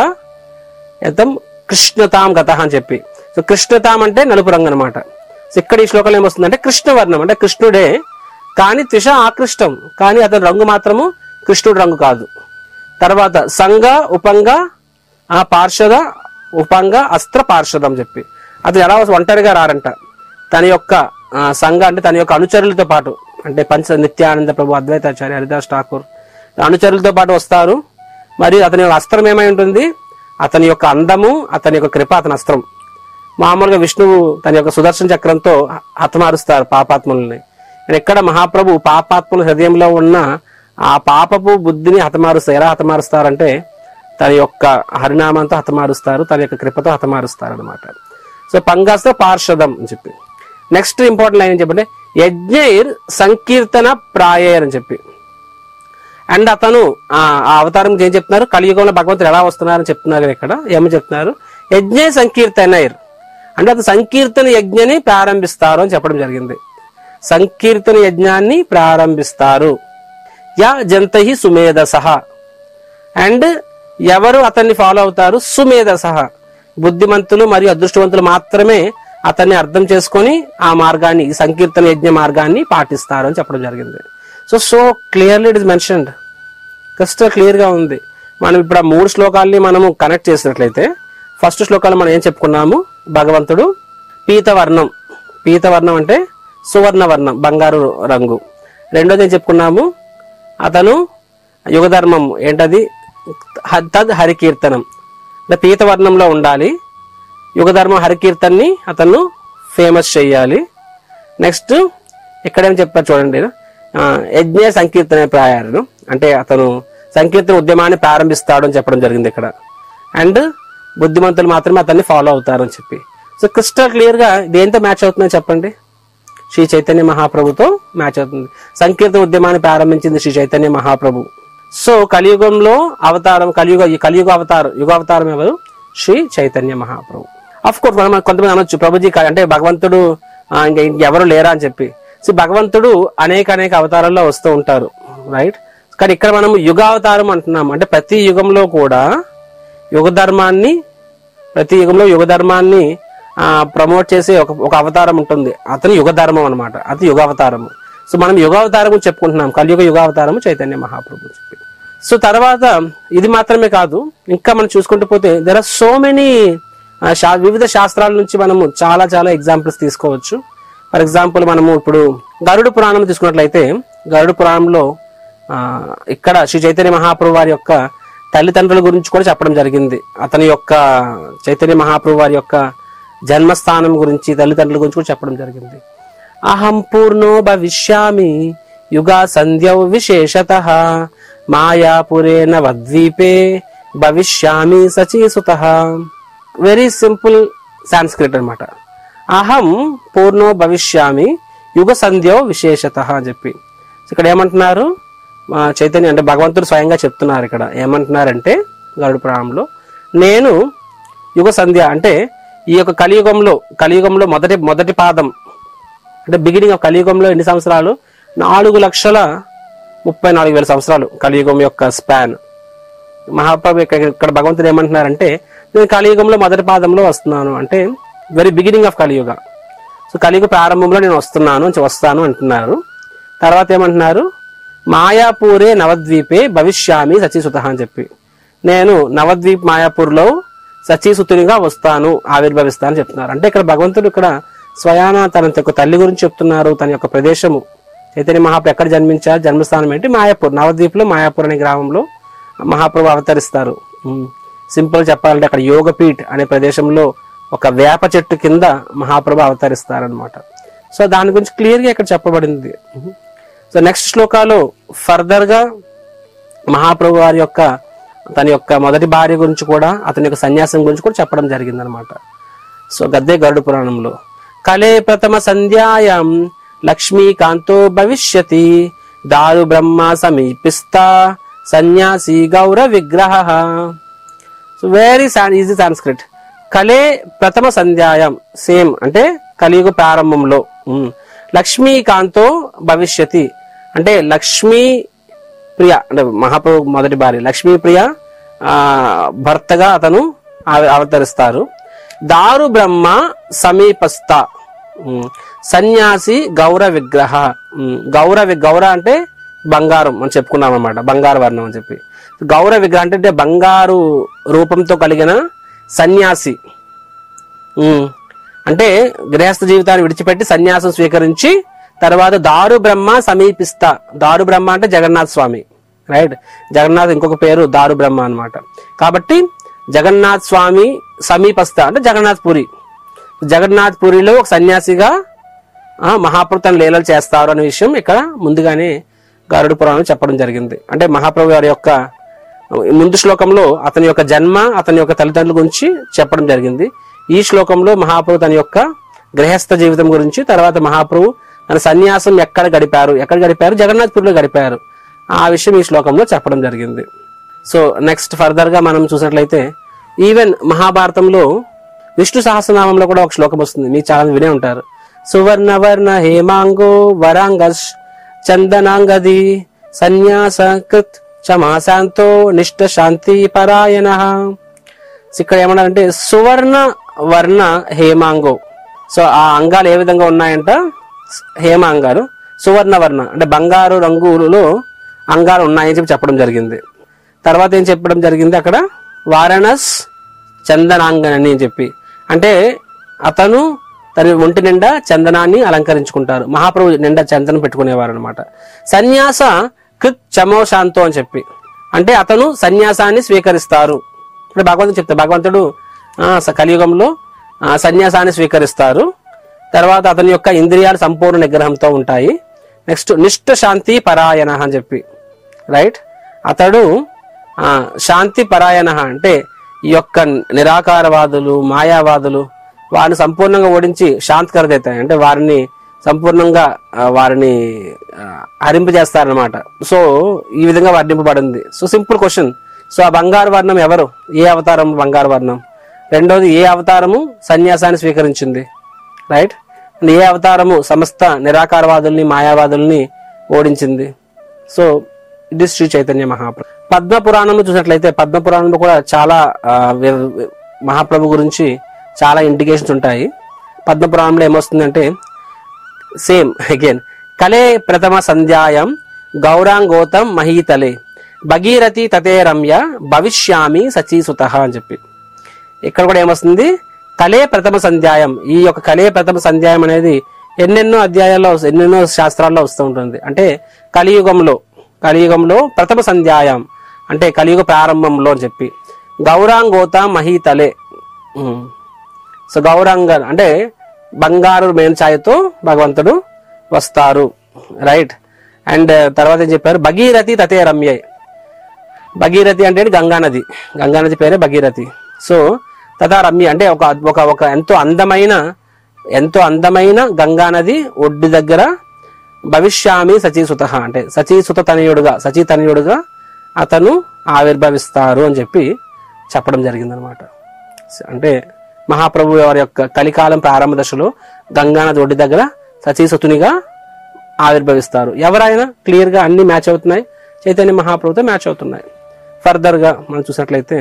యతం కృష్ణతాం గత అని చెప్పి సో కృష్ణతాం అంటే నలుపు రంగు అనమాట సో ఇక్కడ ఈ శ్లోకంలో ఏమొస్తుందంటే కృష్ణవర్ణం అంటే కృష్ణుడే కానీ త్రిష ఆకృష్టం కానీ అతని రంగు మాత్రము కృష్ణుడు రంగు కాదు తర్వాత సంగ ఉపంగ ఆ పార్షద ఉపంగ అస్త్ర పార్షద అని చెప్పి అతను ఎలా వస్త- ఒంటరిగా రారంట తన యొక్క ఆ, సంఘ అంటే తన యొక్క అనుచరులతో పాటు అంటే పంచ నిత్యానంద ప్రభు అద్వైతాచార్య హరిదాస్ ఠాకూర్ అనుచరులతో పాటు వస్తారు మరియు అతని యొక్క అస్త్రం ఏమై ఉంటుంది అతని యొక్క అందము అతని యొక్క కృప అతని అస్త్రం మామూలుగా విష్ణువు తన యొక్క సుదర్శన చక్రంతో హతమారుస్తారు పాపాత్ములని ఎక్కడ మహాప్రభు పాపాత్ముల హృదయంలో ఉన్న ఆ పాపపు బుద్ధిని హతమారుస్తారు ఎలా హతమారుస్తారంటే తన యొక్క హరినామంతో హతమారుస్తారు తన యొక్క కృపతో హతమారుస్తారు అనమాట సో పంగాస్త పార్షదం అని చెప్పి నెక్స్ట్ ఇంపార్టెంట్ లైన్ ఏం చెప్పంటే యజ్ఞైర్ సంకీర్తన ప్రాయర్ అని చెప్పి అండ్ అతను ఆ ఆ అవతారం గురించి ఏం చెప్తున్నారు కలియుగంలో భగవంతుడు ఎలా వస్తున్నారని చెప్తున్నారు కదా ఇక్కడ ఏమని చెప్తున్నారు యజ్ఞ సంకీర్తనైర్ అంటే అతను సంకీర్తన యజ్ఞని ప్రారంభిస్తారు అని చెప్పడం జరిగింది సంకీర్తన యజ్ఞాన్ని ప్రారంభిస్తారు యా జంతహి సుమేధస అండ్ ఎవరు అతన్ని ఫాలో అవుతారు సుమేధస బుద్ధిమంతులు మరియు అదృష్టవంతులు మాత్రమే అతన్ని అర్థం చేసుకొని ఆ మార్గాన్ని ఈ సంకీర్తన యజ్ఞ మార్గాన్ని పాటిస్తారు అని చెప్పడం జరిగింది so so clearly it is mentioned crystal clear గా ఉంది మనం ఇప్పుడు ఆ మూడు శ్లోకాల్ని మనము కనెక్ట్ చేసినట్లయితే ఫస్ట్ శ్లోకాలు మనం ఏం చెప్పుకున్నాము భగవంతుడు పీతవర్ణం పీతవర్ణం అంటే సువర్ణ వర్ణం బంగారు రంగు రెండోది ఏం చెప్పుకున్నాము అతను యుగధర్మం ఏంటది హ- తద్ హరికీర్తనం అంటే పీతవర్ణంలో ఉండాలి యుగధర్మం హరికీర్తన్ని అతను ఫేమస్ చేయాలి నెక్స్ట్ ఇక్కడేం చెప్పారు చూడండి ఆ, యజ్ఞ సంకీర్తన ప్రాయాలను అంటే అతను సంకీర్తన ఉద్యమాన్ని ప్రారంభిస్తాడు అని చెప్పడం జరిగింది ఇక్కడ అండ్ బుద్ధిమంతులు మాత్రమే అతన్ని ఫాలో అవుతారు అని చెప్పి సో క్రిస్టల్ క్లియర్ గా దేంతో మ్యాచ్ అవుతుందని చెప్పండి శ్రీ చైతన్య మహాప్రభుతో మ్యాచ్ అవుతుంది సంకీర్తన ఉద్యమాన్ని ప్రారంభించింది శ్రీ చైతన్య మహాప్రభు సో కలియుగంలో అవతారం కలియుగ ఈ కలియుగ అవతారం యుగ అవతారం ఎవరు శ్రీ చైతన్య మహాప్రభు అఫ్ కోర్స్ మనం కొంతమంది అనొచ్చు ప్రభుజీ కా- అంటే భగవంతుడు ఆ, ఇంకా ఇంకెవరు లేరా అని చెప్పి సో భగవంతుడు అనేక అనేక అవతారాల్లో వస్తూ ఉంటారు రైట్ కానీ ఇక్కడ మనం యుగావతారం అంటున్నాం అంటే ప్రతి యుగంలో కూడా యుగ ధర్మాన్ని ప్రతి యుగంలో యుగ ధర్మాన్ని ఆ, ప్రమోట్ చేసే ఒక ఒక అవతారం ఉంటుంది అతను యుగ ధర్మం అనమాట అది యుగావతారము సో మనం యుగావతారము చెప్పుకుంటున్నాం కలియుగ యుగావతారము చైతన్య మహాప్రభు అని చెప్పి సో తర్వాత ఇది మాత్రమే కాదు ఇంకా మనం చూసుకుంటూ పోతే దెర్ ఆర్ సో మెనీ వివిధ శాస్త్రాల నుంచి మనము చాలా చాలా ఎగ్జాంపుల్స్ తీసుకోవచ్చు ఫర్ ఎగ్జాంపుల్ మనము ఇప్పుడు గరుడు పురాణం తీసుకున్నట్లయితే గరుడు పురాణంలో ఆ, ఇక్కడ శ్రీ చైతన్య మహాప్రభు వారి యొక్క తల్లిదండ్రుల గురించి కూడా చెప్పడం జరిగింది అతని యొక్క చైతన్య మహాప్రభు వారి యొక్క జన్మస్థానం గురించి తల్లిదండ్రుల గురించి కూడా చెప్పడం జరిగింది అహం పూర్ణో భవిష్యామి యుగా సంధ్యౌ విశేషత మాయాపురే నవద్వీపే భవిష్యామి సచీసుత వెరీ సింపుల్ సాంస్క్రిట్ అన్నమాట అహం పూర్ణో భవిష్యామి యుగ సంధ్యో విశేషత అని చెప్పి ఇక్కడ ఏమంటున్నారు మా చైతన్య అంటే భగవంతుడు స్వయంగా చెప్తున్నారు ఇక్కడ ఏమంటున్నారంటే గరుడు పురాణంలో నేను యుగ సంధ్య అంటే ఈ యొక్క కలియుగంలో కలియుగంలో మొదటి మొదటి పాదం అంటే బిగినింగ్ ఆఫ్ కలియుగంలో ఎన్ని సంవత్సరాలు నాలుగు లక్షల ముప్పై నాలుగు వేల సంవత్సరాలు కలియుగం యొక్క స్పాన్ మహాప్రభు ఇక్కడ ఇక్కడ భగవంతుడు ఏమంటున్నారంటే నేను కలియుగంలో మొదటి పాదంలో వస్తున్నాను అంటే వెరీ బిగినింగ్ ఆఫ్ కలియుగ సో కలియుగ ప్రారంభంలో నేను వస్తున్నాను వస్తాను అంటున్నారు తర్వాత ఏమంటున్నారు మాయాపూరే నవద్వీపే భవిష్యామి సచీసుత అని చెప్పి నేను నవద్వీప్ మాయాపూర్లో సచీసుతునిగా వస్తాను ఆవిర్భవిస్తాను అని చెప్తున్నారు అంటే ఇక్కడ భగవంతుడు ఇక్కడ స్వయాన తన యొక్క తల్లి గురించి చెప్తున్నారు తన యొక్క ప్రదేశము చైతన్య మహాప్రభు ఎక్కడ జన్మించారు జన్మస్థానం ఏంటి మాయాపూర్ నవద్వీప్లో మాయాపూర్ అనే గ్రామంలో మహాప్రభు అవతరిస్తారు సింపుల్ చెప్పాలంటే అక్కడ యోగపీఠ్ అనే ప్రదేశంలో ఒక వేప చెట్టు కింద మహాప్రభు అవతరిస్తారనమాట సో దాని గురించి క్లియర్గా ఇక్కడ చెప్పబడింది సో నెక్స్ట్ శ్లోకాలో ఫర్దర్ గా మహాప్రభు వారి యొక్క తన యొక్క మొదటి భార్య గురించి కూడా అతని యొక్క సన్యాసం గురించి కూడా చెప్పడం జరిగిందనమాట సో గద్దే గరుడు పురాణంలో కలే ప్రథమ సంధ్యాయాం లక్ష్మీకాంతో భవిష్యతి దారు బ్రహ్మ సమీపిస్తా సన్యాసి గౌర విగ్రహ సో వెరీ ఈజీ సాంస్క్రిట్ కలే ప్రథమ సంధ్యాయం సేమ్ అంటే కలియుగ ప్రారంభంలో ఉమ్. లక్ష్మీకాంతో భవిష్యతి అంటే లక్ష్మీ ప్రియ అంటే మహాప్రభు మొదటి భార్య లక్ష్మీ ప్రియ ఆ, భర్తగా అతను అవ- అవతరిస్తారు దారు బ్రహ్మ సమీపస్థ ఉమ్. సన్యాసి గౌర విగ్రహ ఉమ్. గౌర వి- గౌర అంటే బంగారం అని చెప్పుకున్నాం అనమాట బంగారు వర్ణం అని చెప్పి గౌర విగ్రహం అంటే బంగారు రూపంతో కలిగిన సన్యాసి ఉమ్. అంటే గృహస్థ జీవితాన్ని విడిచిపెట్టి సన్యాసం స్వీకరించి తర్వాత దారు బ్రహ్మ సమీపిస్తా దారు బ్రహ్మ అంటే జగన్నాథ్ స్వామి రైట్ జగన్నాథ్ ఇంకొక పేరు దారు బ్రహ్మ అన్నమాట కాబట్టి జగన్నాథ్ స్వామి సమీపస్థ అంటే జగన్నాథ్ పురి జగన్నాథ్ పురిలో ఒక సన్యాసిగా ఆ, మహాప్రభు తన లీలలు చేస్తారు అనే విషయం ఇక్కడ ముందుగానే గరుడు పురాణం చెప్పడం జరిగింది అంటే మహాప్రభు గారి యొక్క ముందు శ్లోకంలో అతని యొక్క జన్మ అతని యొక్క తల్లిదండ్రుల గురించి చెప్పడం జరిగింది ఈ శ్లోకంలో మహాప్రభు తన యొక్క గృహస్థ జీవితం గురించి తర్వాత మహాప్రభు తన సన్యాసం ఎక్కడ గడిపారు ఎక్కడ గడిపారు జగన్నాథ్పూర్లో గడిపారు ఆ విషయం ఈ శ్లోకంలో చెప్పడం జరిగింది సో నెక్స్ట్ ఫర్దర్ గా మనం చూసినట్లయితే ఈవెన్ మహాభారతంలో విష్ణు సహస్రనామంలో కూడా ఒక శ్లోకం వస్తుంది మీరు చాలా వినే ఉంటారు సువర్ణ వర్ణ హేమాంగో వరాంగస్ చందనాంగది సన్యాస కృత్ చమాశాంతో నిష్ట శాంతి పరాయణ ఇక్కడ ఏమన్నారంటే సువర్ణ వర్ణ హేమాంగో సో ఆ అంగాలు ఏ విధంగా ఉన్నాయంట హేమాంగాలు సువర్ణ వర్ణ అంటే బంగారు రంగులో అంగాలు ఉన్నాయని చెప్పి చెప్పడం జరిగింది తర్వాత ఏం చెప్పడం జరిగింది అక్కడ వారణస్ చందనాంగన్ అని చెప్పి అంటే అతను తన ఒంటి నిండా చందనాన్ని అలంకరించుకుంటారు మహాప్రభు నిండా చందనం పెట్టుకునేవారు అనమాట సన్యాస కృత్ చమోశాంతో అని చెప్పి అంటే అతను సన్యాసాన్ని స్వీకరిస్తారు ఇప్పుడు భగవంతుడు చెప్తారు భగవంతుడు ఆ, స- కలియుగంలో ఆ, సన్యాసాన్ని స్వీకరిస్తారు తర్వాత అతని యొక్క ఇంద్రియాలు సంపూర్ణ నిగ్రహంతో ఉంటాయి నెక్స్ట్ నిష్ఠ శాంతి పరాయణ అని చెప్పి రైట్ అతడు ఆ, శాంతి పరాయణ అంటే ఈ యొక్క నిరాకారవాదులు మాయావాదులు వారిని సంపూర్ణంగా ఓడించి శాంతికరదవుతాయి అంటే వారిని సంపూర్ణంగా ఆ, వారిని ఆ, హరింపజేస్తారనమాట సో ఈ విధంగా వర్ణింపబడింది సో సింపుల్ క్వశ్చన్ సో ఆ బంగారు వర్ణం ఎవరు ఏ అవతారం బంగారు వర్ణం రెండోది ఏ అవతారము సన్యాసాన్ని స్వీకరించింది రైట్ అండ్ ఏ అవతారము సమస్త నిరాకారవాదుల్ని మాయావాదుల్ని ఓడించింది సో ఇది శ్రీ చైతన్య మహాప్రభు పద్మ పురాణంలో చూసినట్లయితే పద్మ పురాణంలో కూడా చాలా ఆ, వి- వి- మహాప్రభు గురించి చాలా ఇండికేషన్స్ ఉంటాయి పద్మ పురాణంలో ఏమొస్తుందంటే సేమ్ అగైన్ కలే ప్రథమ సంధ్యాయం గౌరాంగోతం మహీతలే భగీరథి తతే రమ్య భవిష్యామి సచీసుత అని చెప్పి ఇక్కడ కూడా ఏమొస్తుంది కలే ప్రథమ సంధ్యాయం ఈ యొక్క కలే ప్రథమ సంధ్యాయం అనేది ఎన్నెన్నో అధ్యాయాల్లో ఎన్నెన్నో శాస్త్రాల్లో వస్తూ ఉంటుంది అంటే కలియుగంలో కలియుగంలో ప్రథమ సంధ్యాయం అంటే కలియుగ ప్రారంభంలో అని చెప్పి గౌరాంగోత మహీతలే ఉమ్. సో గౌరాంగ అంటే బంగారు మేల్ఛాయతో భగవంతుడు వస్తారు రైట్ అండ్ తర్వాత ఏం చెప్పారు భగీరథి తతే రమ్యై భగీరథి అంటే గంగా నది గంగా నది పేరే భగీరథి సో తథా రమ్య అంటే ఒక ఒక ఒక ఎంతో అందమైన ఎంతో అందమైన గంగా నది ఒడ్డు దగ్గర భవిష్యామి సచీసుత అంటే సచీసుత తనయుడుగా సచీ తనయుడుగా అతను ఆవిర్భవిస్తారు అని చెప్పి చెప్పడం జరిగిందనమాట అంటే మహాప్రభు వారి యొక్క కలికాలం ప్రారంభ దశలో గంగానది ఒడ్డు దగ్గర సచీసుతునిగా ఆవిర్భవిస్తారు ఎవరైనా క్లియర్ గా అన్ని మ్యాచ్ అవుతున్నాయి చైతన్య మహాప్రభుతో మ్యాచ్ అవుతున్నాయి ఫర్దర్ గా మనం చూసినట్లయితే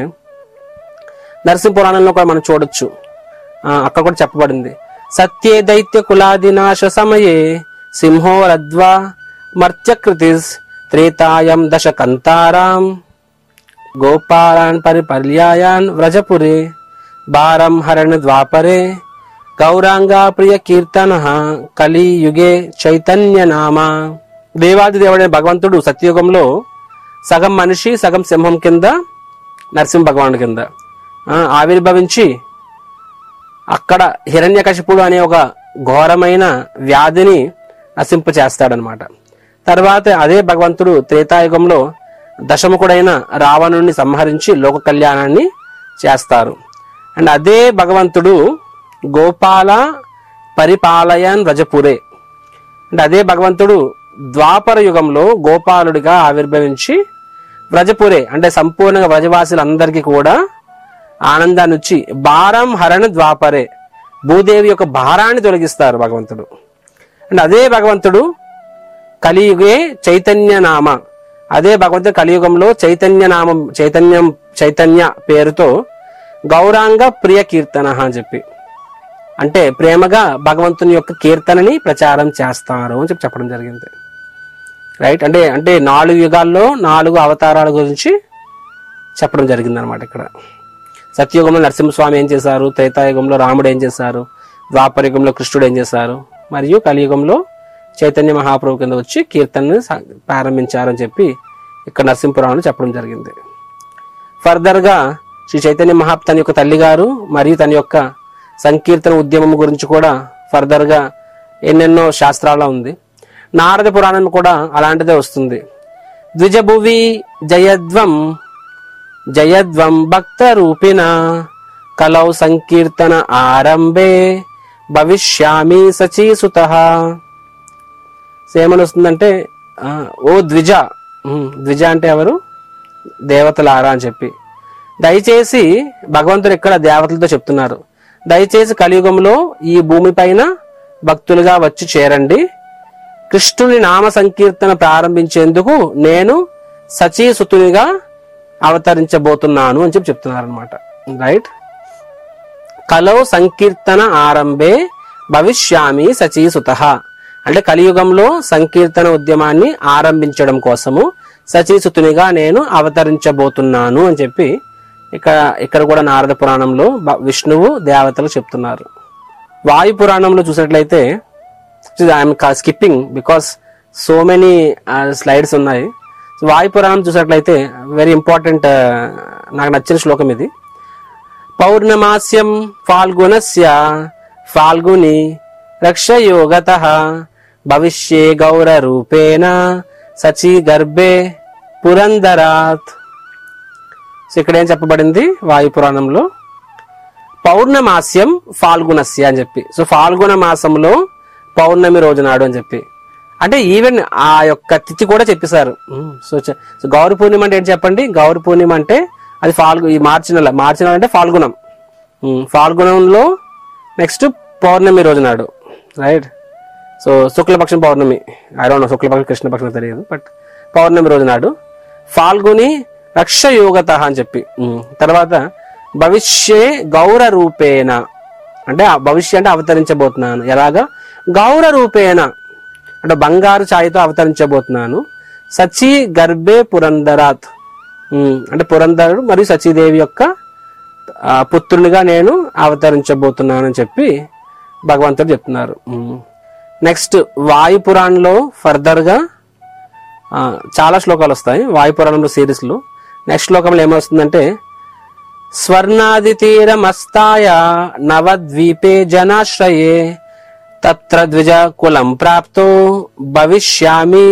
నరసింహ పురాణంలో కూడా మనం చూడొచ్చు ఆ, అక్కడ కూడా చెప్పబడింది సత్యే దైత్య కులాదినాశ సమయే సింహో రద్వా మర్త్యకృతిస్ త్రేతాయం దశ కంతారాం గోపాలాన్ పరిపర్యాయాన్ వ్రజపురే భారం హరణ ద్వాపరే గౌరాంగా ప్రియ కీర్తన కలియుగే చైతన్య నామ దేవాది దేవుడైన భగవంతుడు సత్యయుగంలో సగం మనిషి సగం సింహం కింద నరసింహ భగవానుడి కింద ఆ, ఆవిర్భవించి అక్కడ హిరణ్యకశిపుడు అనే ఒక ఘోరమైన వ్యాధిని నశింప చేస్తాడనమాట తర్వాత అదే భగవంతుడు త్రేతాయుగంలో దశముఖుడైన రావణుని సంహరించి లోక కళ్యాణాన్ని చేస్తారు అండ్ అదే భగవంతుడు గోపాల పరిపాలయన్ వ్రజపురే అంటే అదే భగవంతుడు ద్వాపర యుగంలో గోపాలుడిగా ఆవిర్భవించి వ్రజపురే అంటే సంపూర్ణంగా వ్రజవాసులందరికీ కూడా ఆనందాన్ని ఇచ్చి భారం హరణ ద్వాపరే భూదేవి యొక్క భారాన్ని తొలగిస్తారు భగవంతుడు అంటే అదే భగవంతుడు కలియుగే చైతన్య నామ అదే భగవంతుడు కలియుగంలో చైతన్య నామం చైతన్యం చైతన్య పేరుతో గౌరాంగ ప్రియ కీర్తన అని చెప్పి అంటే ప్రేమగా భగవంతుని యొక్క కీర్తనని ప్రచారం చేస్తారు అని చెప్పి చెప్పడం జరిగింది రైట్ అంటే అంటే నాలుగు యుగాల్లో నాలుగు అవతారాల గురించి చెప్పడం జరిగింది అనమాట ఇక్కడ సత్యయుగంలో నరసింహస్వామి ఏం చేశారు త్రేతాయుగంలో రాముడు ఏం చేశారు ద్వాపరయుగంలో కృష్ణుడు ఏం చేశారు మరియు కలియుగంలో చైతన్య మహాప్రభు కింద వచ్చి కీర్తనని సా- ప్రారంభించారని చెప్పి ఇక్కడ నరసింహపురాణంలో చెప్పడం జరిగింది ఫర్దర్ గా శ్రీ చైతన్య మహాప్ తన యొక్క తల్లి గారు మరియు తన యొక్క సంకీర్తన ఉద్యమం గురించి కూడా ఫర్దర్ గా ఎన్నెన్నో శాస్త్రాల్లో ఉంది నారద పురాణం కూడా అలాంటిదే వస్తుంది ద్విజభువి జయద్వం జయద్వం భక్త రూపిణ కలౌ సంకీర్తన ఆరంభే భవిష్యామి సచీసుత ఏమని వస్తుందంటే ఆ, ఓ ద్విజ ఉమ్, ద్విజ అంటే ఎవరు దేవతలారా అని చెప్పి దయచేసి భగవంతుడు ఇక్కడ దేవతలతో చెప్తున్నారు దయచేసి కలియుగంలో ఈ భూమిపైన భక్తులుగా వచ్చి చేరండి కృష్ణుని నామ సంకీర్తన ప్రారంభించేందుకు నేను సచీసుతునిగా అవతరించబోతున్నాను అని చెప్పి చెప్తున్నారు అనమాట రైట్ కలో సంకీర్తన ఆరంభే భవిష్యామి సచీసుత అంటే కలియుగంలో సంకీర్తన ఉద్యమాన్ని ఆరంభించడం కోసము సచీసుతునిగా నేను అవతరించబోతున్నాను అని చెప్పి ఇక్కడ ఇక్కడ కూడా నారద పురాణంలో బ- విష్ణువు దేవతలు చెప్తున్నారు వాయు పురాణంలో చూసినట్లయితే I'm skipping because so many slides ఉన్నాయి వాయు పురాణం చూసినట్లయితే వెరీ ఇంపార్టెంట్ నాకు నచ్చిన శ్లోకం ఇది పౌర్ణమాస్యం ఫాల్గుణస్య ఫాల్గుని రక్షయోగత భవిష్యే గౌర రూపేణ సచి గర్భే పురందరాత్ సో ఇక్కడ ఏం చెప్పబడింది వాయు పురాణంలో పౌర్ణమాస్యం ఫాల్గుణస్య అని చెప్పి సో ఫాల్గుణ మాసంలో పౌర్ణమి రోజు నాడు అని చెప్పి అంటే ఈవెన్ ఆ యొక్క తిథి కూడా చెప్పేశారు ఉమ్, సో చ- సో గౌరి పూర్ణిమ అంటే ఏంటి చెప్పండి గౌరి పూర్ణిమ అంటే అది ఫాల్గు ఈ మార్చి నెల మార్చి నెల అంటే ఫాల్గుణం ఉమ్, ఫాల్గుణంలో నెక్స్ట్ పౌర్ణమి రోజు నాడు రైట్ సో శుక్లపక్షం పౌర్ణమి ఐ డోంట్ నో శుక్లపక్షం కృష్ణపక్షం తెలియదు బట్ పౌర్ణమి రోజు నాడు ఫాల్గుని రక్షయోగత అని చెప్పి ఉమ్, తర్వాత భవిష్యే గౌర రూపేణ అంటే ఆ భవిష్య అంటే అవతరించబోతున్నాను ఎలాగా గౌర రూపేణ అంటే బంగారు ఛాయతో అవతరించబోతున్నాను సచి గర్భే పురంధరాత్ ఉమ్, అంటే పురంధరుడు మరియు సచీదేవి యొక్క ఆ, పుత్రునిగా నేను అవతరించబోతున్నానని చెప్పి భగవంతుడు చెప్తున్నారు నెక్స్ట్ వాయు పురాణంలో ఫర్దర్గా ఆ, చాలా శ్లోకాలు వస్తాయి వాయు పురాణంలో సిరీస్లో నెక్స్ట్ శ్లోకంలో ఏమొస్తుందంటే స్వర్ణాది తీరమస్తాయ నవద్వీపే జనాశ్రయే తత్ర ద్విజ కులం ప్రాప్తో భవిష్యామి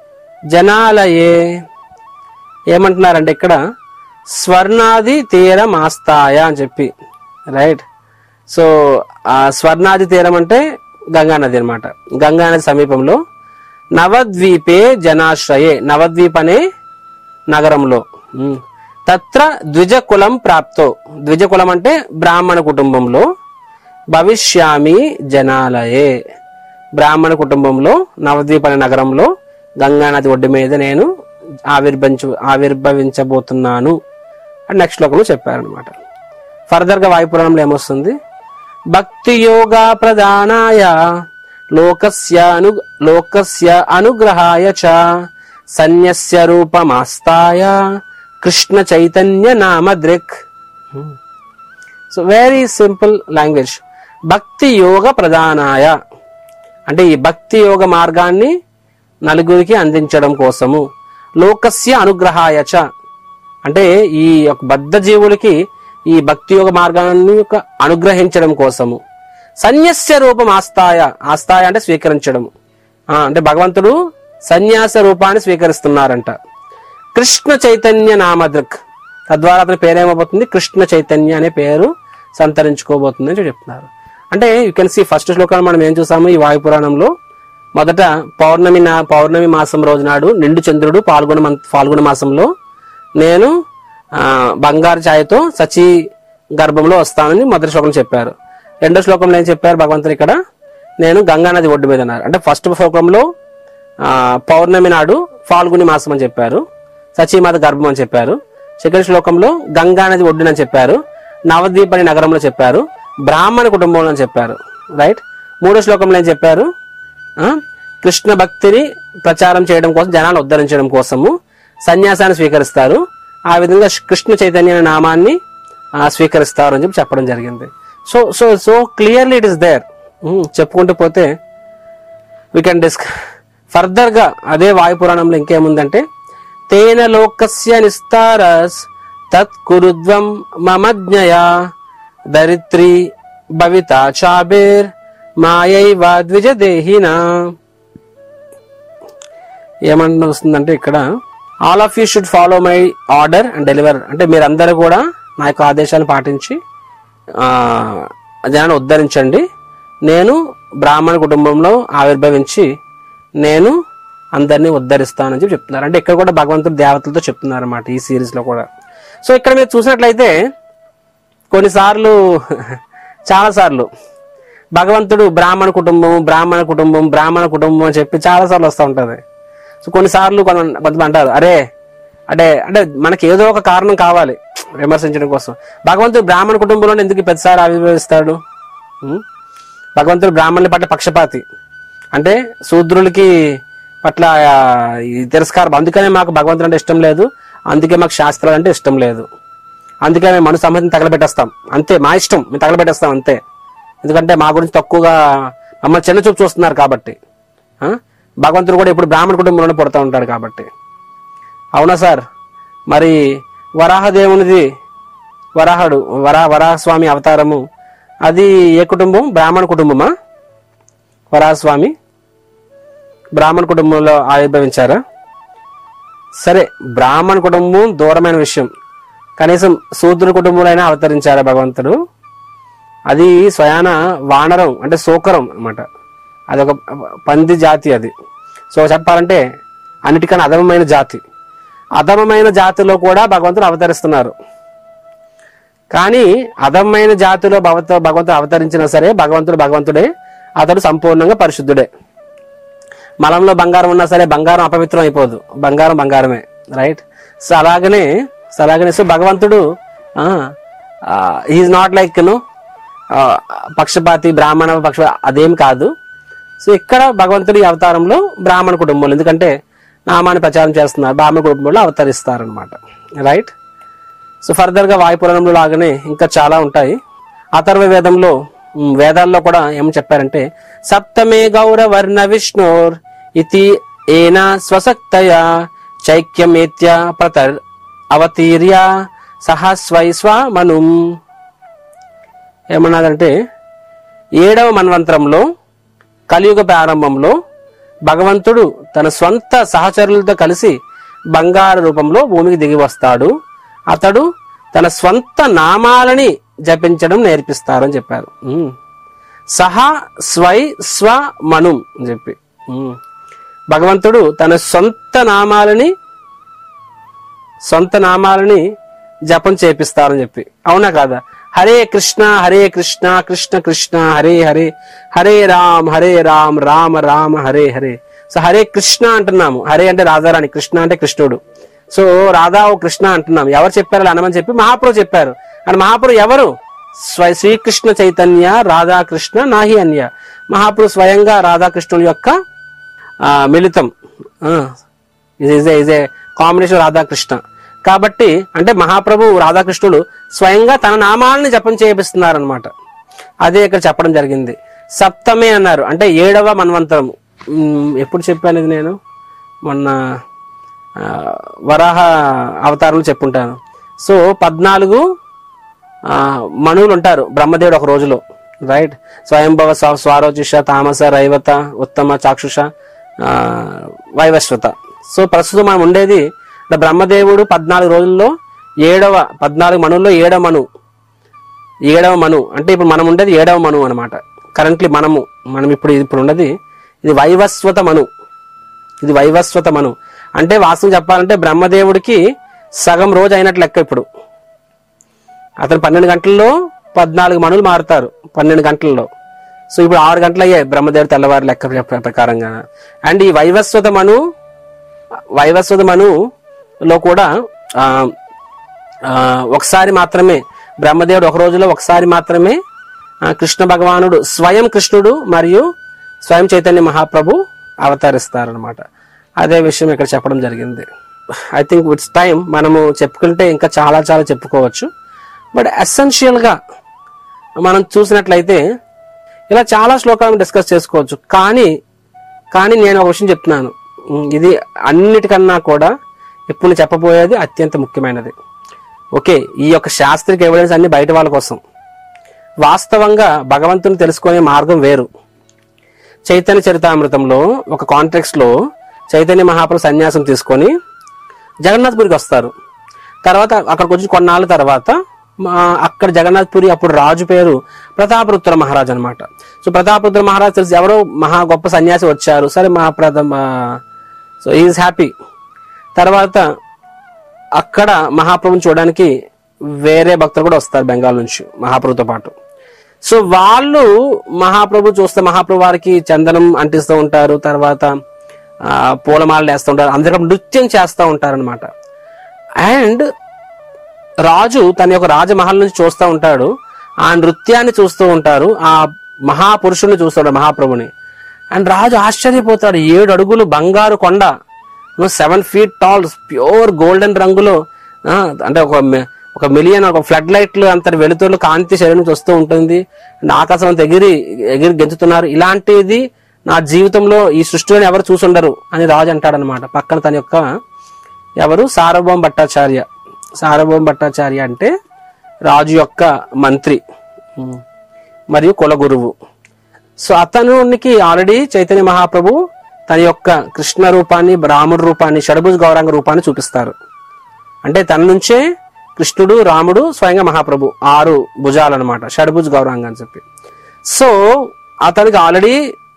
జనాలయే ఏమంటున్నారంటే ఇక్కడ స్వర్ణాది తీరం ఆస్తాయ అని చెప్పి రైట్ సో ఆ స్వర్ణాది తీరం అంటే గంగా నది అనమాట గంగా నది సమీపంలో నవద్వీపే జనాశ్రయే నవద్వీప్ అనే నగరంలో ఉమ్. తత్ర ద్విజకులం ప్రాప్తో ద్విజకులం అంటే బ్రాహ్మణ కుటుంబంలో భవిష్యామి జనాలయే బ్రాహ్మణ కుటుంబంలో నవద్వీప్ అనే నగరంలో గంగా నది ఒడ్డు మీద నేను ఆవిర్భించు ఆవిర్భవించబోతున్నాను అని నెక్స్ట్ శ్లోకంలో చెప్పారనమాట ఫర్దర్ గా వాయుపురాణంలో ఏమొస్తుంది భక్తి యోగా ప్రధానాయ లోకస్య అను లోకస్య అనుగ్రహాయ చ సన్యస్య రూపమాస్తాయ కృష్ణ చైతన్య నామ దృక్ సో వెరీ సింపుల్ లాంగ్వేజ్ భక్తి యోగ ప్రధానాయ అంటే ఈ భక్తి యోగ మార్గాన్ని నలుగురికి అందించడం కోసము లోకస్య అనుగ్రహాయ చ అంటే ఈ యొక్క బద్ధ జీవులకి ఈ భక్తి యోగ మార్గాన్ని యొక్క అనుగ్రహించడం కోసము సన్యస్య రూపం ఆస్తాయ ఆస్తాయ అంటే స్వీకరించడం ఆ, అంటే భగవంతుడు సన్యాస రూపాన్ని స్వీకరిస్తున్నారంట కృష్ణ చైతన్య నామదృక్ తద్వారా అతని పేరేమవుతుంది కృష్ణ చైతన్య అనే పేరు సంతరించుకోబోతుంది అని చెప్తున్నారు అంటే యూ కెన్ సీ ఫస్ట్ శ్లోకాన్ని మనం ఏం చూసాము ఈ వాయు పురాణంలో మొదట పౌర్ణమి నా పౌర్ణమి మాసం రోజు నాడు నిండు చంద్రుడు పాల్గొన మం- పాల్గొన మాసంలో నేను ఆ, బంగారు ఛాయతో సచి గర్భంలో వస్తానని మొదటి శ్లోకం చెప్పారు రెండో శ్లోకంలో ఏం చెప్పారు భగవంతుడు ఇక్కడ నేను గంగా నది ఒడ్డు మీద ఉన్నారు అంటే ఫస్ట్ శ్లోకంలో ఆ, పౌర్ణమి నాడు ఫాల్గుని మాసం అని చెప్పారు సచీమాత గర్భం అని చెప్పారు సెకండ్ శ్లోకంలో గంగా నది ఒడ్డునని చెప్పారు నవద్వీప్ అనే నగరంలో చెప్పారు బ్రాహ్మణ కుటుంబంలో అని చెప్పారు రైట్ మూడో శ్లోకంలో ఏం చెప్పారు ఆ, కృష్ణ భక్తిని ప్రచారం చేయడం కోసం జనాలు ఉద్ధరించడం కోసము సన్యాసాన్ని స్వీకరిస్తారు ఆ విధంగా కృష్ణ చైతన్య అనే నామాన్ని ఆ, స్వీకరిస్తారు అని చెప్పి చెప్పడం జరిగింది so so so clearly it is there చెప్పుకుంటూ పోతే వి కెన్ డిస్క్ ఫర్దర్ గా అదే వాయు పురాణంలో ఇంకేముందంటే తేన లోకస్య నిస్తారస్ తత్ కురుద్వం మమజ్ఞయా దరిత్రి భవిత చాబేర్ మాయైవ ద్విజదేహినా ఏమన్నా వస్తుందంటే ఇక్కడ all of you should follow my order and deliver అంటే మీరందరూ కూడా నా యొక్క ఆదేశాలను పాటించి ఆ, జనాన్ని ఉద్ధరించండి నేను బ్రాహ్మణ కుటుంబంలో ఆవిర్భవించి నేను అందరినీ ఉద్ధరిస్తానని చెప్పి చెప్తున్నారు అంటే ఇక్కడ కూడా భగవంతుడు దేవతలతో చెప్తున్నారు అనమాట ఈ సిరీస్ లో కూడా సో ఇక్కడ మీరు చూసినట్లయితే కొన్నిసార్లు చాలా సార్లు భగవంతుడు బ్రాహ్మణ కుటుంబం బ్రాహ్మణ కుటుంబం బ్రాహ్మణ కుటుంబం అని చెప్పి చాలా సార్లు వస్తూ ఉంటది సో కొన్నిసార్లు కొన్ని కొంతమంది అంటారు అరే అంటే అంటే మనకి ఏదో ఒక కారణం కావాలి విమర్శించడం కోసం భగవంతుడు బ్రాహ్మణ కుటుంబంలో ఎందుకు ప్రతిసారి ఆవిర్భవిస్తాడు ఉం? భగవంతుడు బ్రాహ్మణుల పట్ల పక్షపాతి అంటే శూద్రులకి పట్ల ఆ, ఈ తిరస్కారం అందుకనే మాకు భగవంతుడు అంటే ఇష్టం లేదు అందుకే మాకు శాస్త్రాలు అంటే ఇష్టం లేదు అందుకే మేము మను సంబంధించి తగలబెట్టేస్తాం అంతే మా ఇష్టం మేము తగలబెట్టేస్తాం అంతే ఎందుకంటే మా గురించి తక్కువగా మమ్మల్ని చిన్న చూపు చూస్తున్నారు కాబట్టి ఆ? భగవంతుడు కూడా ఇప్పుడు బ్రాహ్మణ కుటుంబంలోనే పుడతా ఉంటాడు కాబట్టి అవునా సార్ మరి వరాహదేవునిది వరాహుడు వరా వరాహస్వామి అవతారము అది ఏ కుటుంబం బ్రాహ్మణ కుటుంబమా వరాహస్వామి బ్రాహ్మణ కుటుంబంలో ఆవిర్భవించారా సరే బ్రాహ్మణ కుటుంబం దూరమైన విషయం కనీసం శూద్రుల కుటుంబంలో అయినా అవతరించారా భగవంతుడు అది స్వయాన వానరం అంటే సోకరం అన్నమాట అది ఒక పంది జాతి అది సో చెప్పాలంటే అన్నిటికన్నా అధమమైన జాతి అధమమైన జాతిలో కూడా భగవంతుడు అవతరిస్తున్నారు కానీ అదమైన జాతిలో భగవంతు భగవంతుడు అవతరించినా సరే భగవంతుడు భగవంతుడే అతడు సంపూర్ణంగా పరిశుద్ధుడే మలంలో బంగారం ఉన్నా సరే బంగారం అపవిత్రం అయిపోదు బంగారం బంగారమే రైట్ సో అలాగనే సో అలాగనే సో భగవంతుడు ఈజ్ నాట్ లైక్ ను పక్షపాతి బ్రాహ్మణ పక్ష అదేం కాదు సో ఇక్కడ భగవంతుడి అవతారంలో బ్రాహ్మణ కుటుంబంలో ఎందుకంటే నామాన్ని ప్రచారం చేస్తున్నారు బ్రాహ్మణ కుటుంబంలో అవతరిస్తారనమాట రైట్ సో ఫర్దర్ గా వాయుపురాణంలో లాగానే ఇంకా చాలా ఉంటాయి అథర్వ వేదంలో ఉమ్, వేదాల్లో కూడా ఏం చెప్పారంటే సప్తమే గౌరవర్ణ విష్ణోర్ ఇతి ఏన స్వసక్తయ చైక్యమేత్య ప్రతర్ అవతీర్య సహస్వై స్వమనుం ఏమన్నదంటే ఏడవ మన్వంతరంలో కలియుగ ప్రారంభంలో భగవంతుడు తన స్వంత సహచరులతో కలిసి బంగారు రూపంలో భూమికి దిగి వస్తాడు అతడు తన స్వంత నామాలని జపించడం నేర్పిస్తారు అని చెప్పారు ఉమ్. సహా స్వై స్వ మనుం అని చెప్పి ఉమ్. భగవంతుడు తన సొంత నామాలని సొంత నామాలని జపం చేపిస్తారని చెప్పి అవునా కాదా హరే కృష్ణ హరే కృష్ణ కృష్ణ కృష్ణ హరే హరే హరే రామ్ హరే రామ్ రామ రామ హరే హరే సో హరే కృష్ణ అంటున్నాము హరే అంటే రాధారాణి కృష్ణ అంటే కృష్ణుడు సో రాధా ఓ కృష్ణ అంటున్నాం ఎవరు చెప్పారు అలా అనమని చెప్పి మహాప్రభు చెప్పారు అండ్ మహాప్రభు ఎవరు స్వ- శ్రీకృష్ణ చైతన్య రాధాకృష్ణ నాహి అన్య మహాప్రభు స్వయంగా రాధాకృష్ణుల యొక్క ఆ, మిళితం is is a combination Radhakrishna కాబట్టి అంటే మహాప్రభు రాధాకృష్ణుడు స్వయంగా తన నామాలని జపం చేపిస్తున్నారనమాట అదే ఇక్కడ చెప్పడం జరిగింది సప్తమే అన్నారు అంటే ఏడవ మన్వంతరం ఉమ్, ఎప్పుడు చెప్పాను ఇది నేను మొన్న ఆ, వరాహ అవతారంలో చెప్పుంటాను సో పద్నాలుగు ఆ, మనువులు ఉంటారు బ్రహ్మదేవుడు ఒక రోజులో రైట్ స్వయంభవ స్వ- స్వారోచిష తామస రైవత ఉత్తమ చాక్షుష ఆ, వైవస్వత సో ప్రస్తుతం మనం ఉండేది అంటే బ్రహ్మదేవుడు పద్నాలుగు రోజుల్లో ఏడవ పద్నాలుగు మనుల్లో ఏడవ మను ఏడవ మను అంటే ఇప్పుడు మనం ఉండేది ఏడవ మను అనమాట కరెంట్లీ మనము మనం ఇప్పుడు ఇప్పుడు ఉన్నది ఇది వైవస్వత మను ఇది వైవస్వత మను అంటే వాస్తవం చెప్పాలంటే బ్రహ్మదేవుడికి సగం రోజు అయినట్లు లెక్క ఇప్పుడు అతను పన్నెండు గంటల్లో పద్నాలుగు మనులు మారుతారు పన్నెండు గంటల్లో సో ఇప్పుడు ఆరు గంటలు అయ్యాయి బ్రహ్మదేవుడు తెల్లవారు లెక్క ప్ర- ప్రకారంగా అండ్ ఈ వైవస్వత మను వైవస్వత మనులో కూడా ఆ, ఆ, ఒకసారి మాత్రమే బ్రహ్మదేవుడు ఒక రోజులో ఒకసారి మాత్రమే ఆ, కృష్ణ భగవానుడు స్వయం కృష్ణుడు మరియు స్వయం చైతన్య మహాప్రభు అవతరిస్తారనమాట అదే విషయం ఇక్కడ చెప్పడం జరిగింది ఐ థింక్ ఇట్స్ టైం మనము చెప్పుకుంటే ఇంకా చాలా చాలా చెప్పుకోవచ్చు బట్ ఎసెన్షియల్ గా మనం చూసినట్లయితే ఇలా చాలా శ్లోకాలను డిస్కస్ చేసుకోవచ్చు కానీ కానీ నేను ఒక విషయం చెప్తున్నాను ఉమ్, ఇది అన్నిటికన్నా కూడా ఇప్పుడు నేను చెప్పబోయేది అత్యంత ముఖ్యమైనది ఓకే ఈ యొక్క శాస్త్రిక ఎవిడెన్స్ అన్ని బయట వాళ్ళ కోసం వాస్తవంగా భగవంతుని తెలుసుకునే మార్గం వేరు చైతన్య చరితామృతంలో ఒక కాంటెక్స్ట్ లో చైతన్య మహాప్రభు సన్యాసం తీసుకొని జగన్నాథ్పురికి వస్తారు తర్వాత అక్కడికి వచ్చి కొన్నాళ్ళ తర్వాత మా- అక్కడ జగన్నాథ్పురి అప్పుడు రాజు పేరు ప్రతాపరుద్ర మహారాజ్ అన్నమాట సో ప్రతాపరుద్ర మహారాజ్ తెలిసి ఎవరో మహా గొప్ప సన్యాసి వచ్చారు సరే మహాప్రథమ సో ఈజ్ హ్యాపీ తర్వాత అక్కడ మహాప్రభుని చూడడానికి వేరే భక్తులు కూడా వస్తారు బెంగాల్ నుంచి మహాప్రభుతో పాటు సో వాళ్ళు మహాప్రభు చూస్తే మహాప్రభు వారికి చందనం అంటిస్తూ ఉంటారు తర్వాత ఆ, పూలమాలలు వేస్తూ ఉంటారు అందరూ నృత్యం చేస్తూ ఉంటారు అనమాట అండ్ రాజు తన యొక్క రాజమహల్ నుంచి చూస్తూ ఉంటాడు ఆ నృత్యాన్ని చూస్తూ ఉంటారు ఆ మహాపురుషుని చూస్తాడు మహాప్రభుని అండ్ రాజు ఆశ్చర్యపోతాడు ఏడు అడుగులు బంగారు కొండ seven feet tall pure golden రంగులో ఆ, అంటే ఒక మె- ఒక మిలియన్ ఒక ఫ్లడ్ లైట్లు అంత వెలుతురులు కాంతి శరీరం నుంచి వస్తూ ఉంటుంది అండ్ ఆకాశం అంత ఎగిరి ఎగిరి గెంతుతున్నారు ఇలాంటిది నా జీవితంలో ఈ సృష్టిలోని ఎవరు చూసుండరు అని రాజు అంటాడనమాట పక్కన తన యొక్క ఎవరు సార్వభౌమ భట్టాచార్య సార్వభౌమ భట్టాచార్య అంటే రాజు యొక్క మంత్రి ఉమ్, మరియు కుల గురువు సో అతనునికి ఆల్రెడీ చైతన్య మహాప్రభు తన యొక్క కృష్ణ రూపాన్ని రాముడు రూపాన్ని షడభుజ గౌరాంగ రూపాన్ని చూపిస్తారు అంటే తన నుంచే కృష్ణుడు రాముడు స్వయంగా మహాప్రభు ఆరు భుజాలు అనమాట షడ్భుజ్ గౌరాంగ అని చెప్పి సో అతనికి ఆల్రెడీ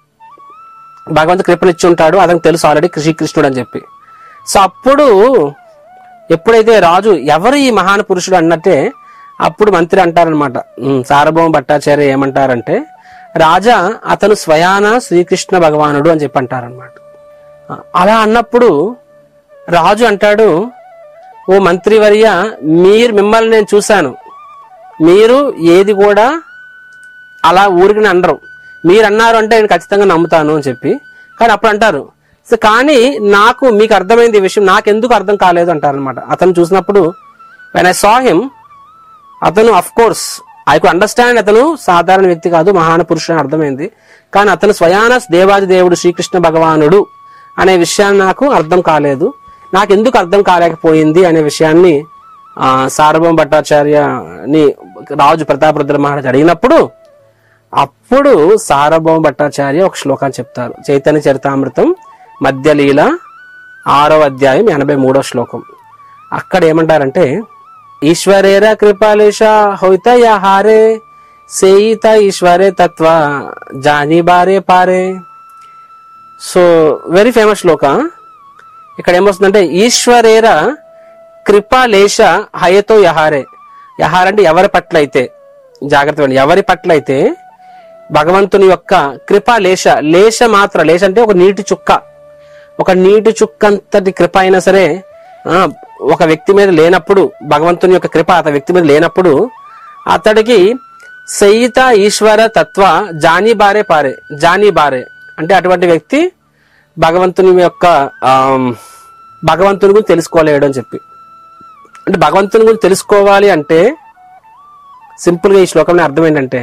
భగవంతు కృపనిచ్చి ఉంటాడు అతనికి తెలుసు ఆల్రెడీ శ్రీకృష్ణుడు అని చెప్పి సో అప్పుడు ఎప్పుడైతే రాజు ఎవరు ఈ మహాన్ పురుషుడు అన్నట్టే అప్పుడు మంత్రి అంటారనమాట సార్వభౌమ భట్టాచార్య ఏమంటారంటే రాజా అతను స్వయాన శ్రీకృష్ణ భగవానుడు అని చెప్పి అంటారనమాట అలా అన్నప్పుడు రాజు అంటాడు ఓ మంత్రివర్య మీరు మిమ్మల్ని నేను చూశాను మీరు ఏది కూడా అలా ఊరికి అనరు మీరు అన్నారు అంటే నేను ఖచ్చితంగా నమ్ముతాను అని చెప్పి కానీ అప్పుడు అంటారు "సో కానీ నాకు మీకు అర్థమైంది ఈ విషయం నాకెందుకు అర్థం కాలేదు అంటారనమాట అతను చూసినప్పుడు వెన్ ఐ సా హిమ్ అతను అఫ్ కోర్స్ ఐ కు అండర్స్టాండ్ అతను సాధారణ వ్యక్తి కాదు మహాన పురుషుడు అని అర్థమైంది కానీ అతను స్వయాన దేవాది దేవుడు శ్రీకృష్ణ భగవానుడు అనే విషయాన్ని నాకు అర్థం కాలేదు నాకు ఎందుకు అర్థం కాలేకపోయింది అనే విషయాన్ని ఆ, సార్వభౌమ భట్టాచార్యని రాజు ప్రతాపరుద్ర మహారాజ్ అడిగినప్పుడు అప్పుడు సార్వభౌమ భట్టాచార్య ఒక శ్లోకాన్ని చెప్తారు చైతన్య చరితామృతం మధ్యలీల ఆరో అధ్యాయం ఎనభై మూడో శ్లోకం అక్కడ ఏమంటారంటే ఈశ్వరేర కృపాలేశ హోయిత యా హారే సేయిత ఈశ్వరే తత్వ జాని బారే పారే సో వెరీ ఫేమస్ శ్లోక ఇక్కడ ఏమొస్తుందంటే ఈశ్వరేర కృపాలేశ హయతో యహారే యహార్ అంటే ఎవరి పట్ల అయితే జాగ్రత్త వినండి. ఎవరి పట్ల అయితే భగవంతుని యొక్క కృప లేశ లేశ మాత్ర లేశ అంటే ఒక నీటి చుక్క ఒక నీటి చుక్కంతటి కృప అయినా సరే ఆ, ఒక వ్యక్తి మీద లేనప్పుడు భగవంతుని యొక్క కృప అతని వ్యక్తి మీద లేనప్పుడు అతడికి సయిత ఈశ్వర తత్వ జానీ బారే పారే జానీ బారే అంటే అటువంటి వ్యక్తి భగవంతుని యొక్క ఆమ్, భగవంతుని గురించి తెలుసుకోలేడు అని చెప్పి అంటే భగవంతుని గురించి తెలుసుకోవాలి అంటే సింపుల్గా ఈ శ్లోకంలో అర్థం ఏంటంటే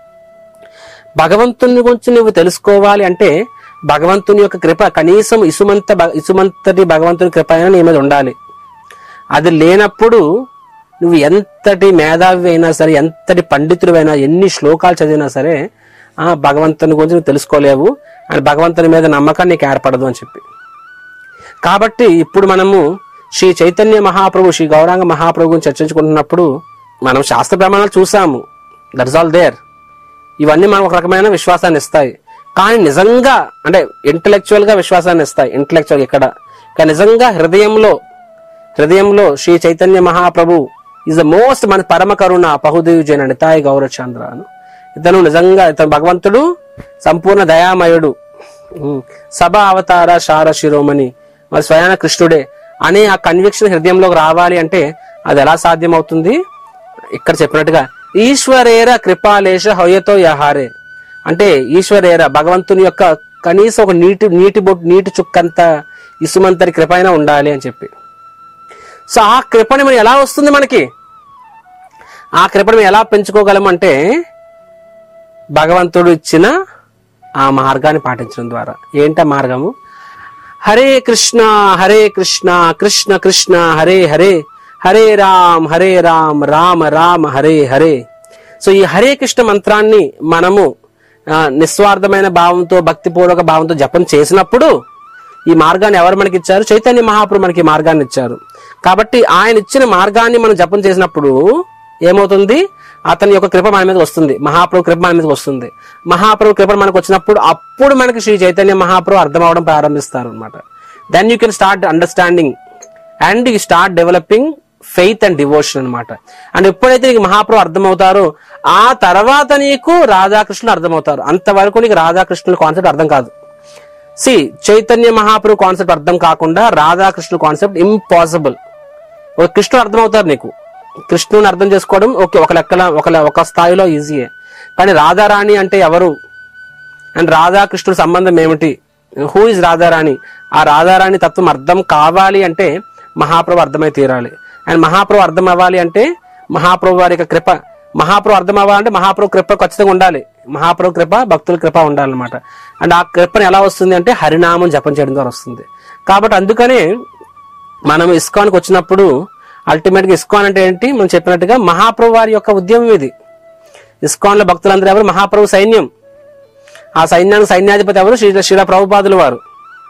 భగవంతుని గురించి నువ్వు తెలుసుకోవాలి అంటే భగవంతుని యొక్క కృప కనీసం ఇసుమంత భ- ఇసుమంతటి భగవంతుని కృప అయినా నీ మీద ఉండాలి అది లేనప్పుడు నువ్వు ఎంతటి మేధావి అయినా సరే ఎంతటి పండితుడివైనా ఎన్ని శ్లోకాలు చదివినా సరే ఆ భగవంతుని గురించి నువ్వు తెలుసుకోలేవు అని భగవంతుని మీద నమ్మకం నీకు ఏర్పడదు అని చెప్పి కాబట్టి ఇప్పుడు మనము శ్రీ చైతన్య మహాప్రభు శ్రీ గౌరాంగ మహాప్రభు గురించి చర్చించుకుంటున్నప్పుడు మనం శాస్త్ర ప్రమాణాలు చూసాము దట్స్ ఆల్ దేర్ ఇవన్నీ మనకు ఒక రకమైన విశ్వాసాన్ని ఇస్తాయి కానీ నిజంగా అంటే ఇంటలెక్చువల్ గా విశ్వాసాన్ని ఇస్తాయి ఇంటలెక్చువల్ ఇక్కడ కానీ నిజంగా హృదయంలో హృదయంలో Sri Chaitanya Mahaprabhu is the most మన పరమ కరుణ పహుదేవి జైన నితాయి గౌరచంద్ర అను ఇతను నిజంగా ఇతను భగవంతుడు సంపూర్ణ దయామయుడు ఉమ్, సభ అవతార శార శిరోమణి మరి స్వయాన కృష్ణుడే అనే ఆ కన్విక్షన్ హృదయంలోకి రావాలి అంటే అది ఎలా సాధ్యమవుతుంది ఇక్కడ చెప్పినట్టుగా ఈశ్వరేర కృపాలేశ హొయ్యతో యహారే అంటే ఈశ్వరేర భగవంతుని యొక్క కనీసం ఒక నీటి నీటి బొట్టు నీటి చుక్కంత ఇసుమంతరి కృప అయినా ఉండాలి అని చెప్పి సో ఆ కృపని మనం ఎలా వస్తుంది మనకి ఆ కృపని మనం ఎలా పెంచుకోగలం అంటే భగవంతుడు ఇచ్చిన ఆ మార్గాన్ని పాటించడం ద్వారా ఏంట మార్గము హరే కృష్ణ హరే కృష్ణ కృష్ణ కృష్ణ హరే హరే హరే రామ్ హరే రామ్ రామ రామ హరే హరే సో ఈ హరే కృష్ణ మంత్రాన్ని మనము ఆ, నిస్వార్థమైన భావంతో భక్తిపూర్వక భావంతో జపం చేసినప్పుడు ఈ మార్గాన్ని ఎవరు మనకి ఇచ్చారు చైతన్య మహాప్రభు మనకి ఈ మార్గాన్ని ఇచ్చారు కాబట్టి ఆయన ఇచ్చిన మార్గాన్ని మనం జపం చేసినప్పుడు ఏమవుతుంది అతని యొక్క కృప మన మీద వస్తుంది మహాప్రభు కృప మన మీద వస్తుంది మహాప్రభు కృప మనకు వచ్చినప్పుడు అప్పుడు మనకి శ్రీ చైతన్య మహాప్రభు అర్థం అవడం ప్రారంభిస్తారు అనమాట then you can start understanding and you start developing faith and devotion అనమాట అండ్ ఎప్పుడైతే నీకు మహాప్రభు అర్థమవుతారో ఆ తర్వాత నీకు రాధాకృష్ణులు అర్థమవుతారు అంతవరకు నీకు రాధాకృష్ణుల కాన్సెప్ట్ అర్థం కాదు సి చైతన్య మహాప్రభు కాన్సెప్ట్ అర్థం కాకుండా రాధాకృష్ణుల కాన్సెప్ట్ ఇంపాసిబుల్ ఒక కృష్ణుడు అర్థమవుతారు నీకు కృష్ణుని అర్థం చేసుకోవడం ఓకే ఒక లెక్కల ఒక లె- ఒక స్థాయిలో ఈజీయే కానీ రాధారాణి అంటే ఎవరు అండ్ రాధాకృష్ణుడి సంబంధం ఏమిటి హూ ఇస్ రాధారాణి ఆ రాధారాణి తత్వం అర్థం కావాలి అంటే మహాప్రభు అర్థమై తీరాలి అండ్ మహాప్రభు అర్థం అవ్వాలి అంటే మహాప్రభు వారి యొక్క కృప మహాప్రభు అర్థం అవ్వాలంటే మహాప్రభు కృప ఖచ్చితంగా ఉండాలి మహాప్రభు కృప భక్తుల కృప ఉండాలన్నమాట అండ్ ఆ కృపను ఎలా వస్తుంది అంటే హరినామం జపం చేయడం ద్వారా వస్తుంది కాబట్టి అందుకనే మనం ఇస్కాన్కి వచ్చినప్పుడు అల్టిమేట్ గా ఇస్కాన్ అంటే ఏంటి మనం చెప్పినట్టుగా మహాప్రభు వారి యొక్క ఉద్యమం ఇది ఇస్కాన్ లో భక్తులందరూ ఎవరు మహాప్రభు సైన్యం ఆ సైన్యానికి సైన్యాధిపతి ఎవరు శ్రీ శ్రీల ప్రభుపాదులు వారు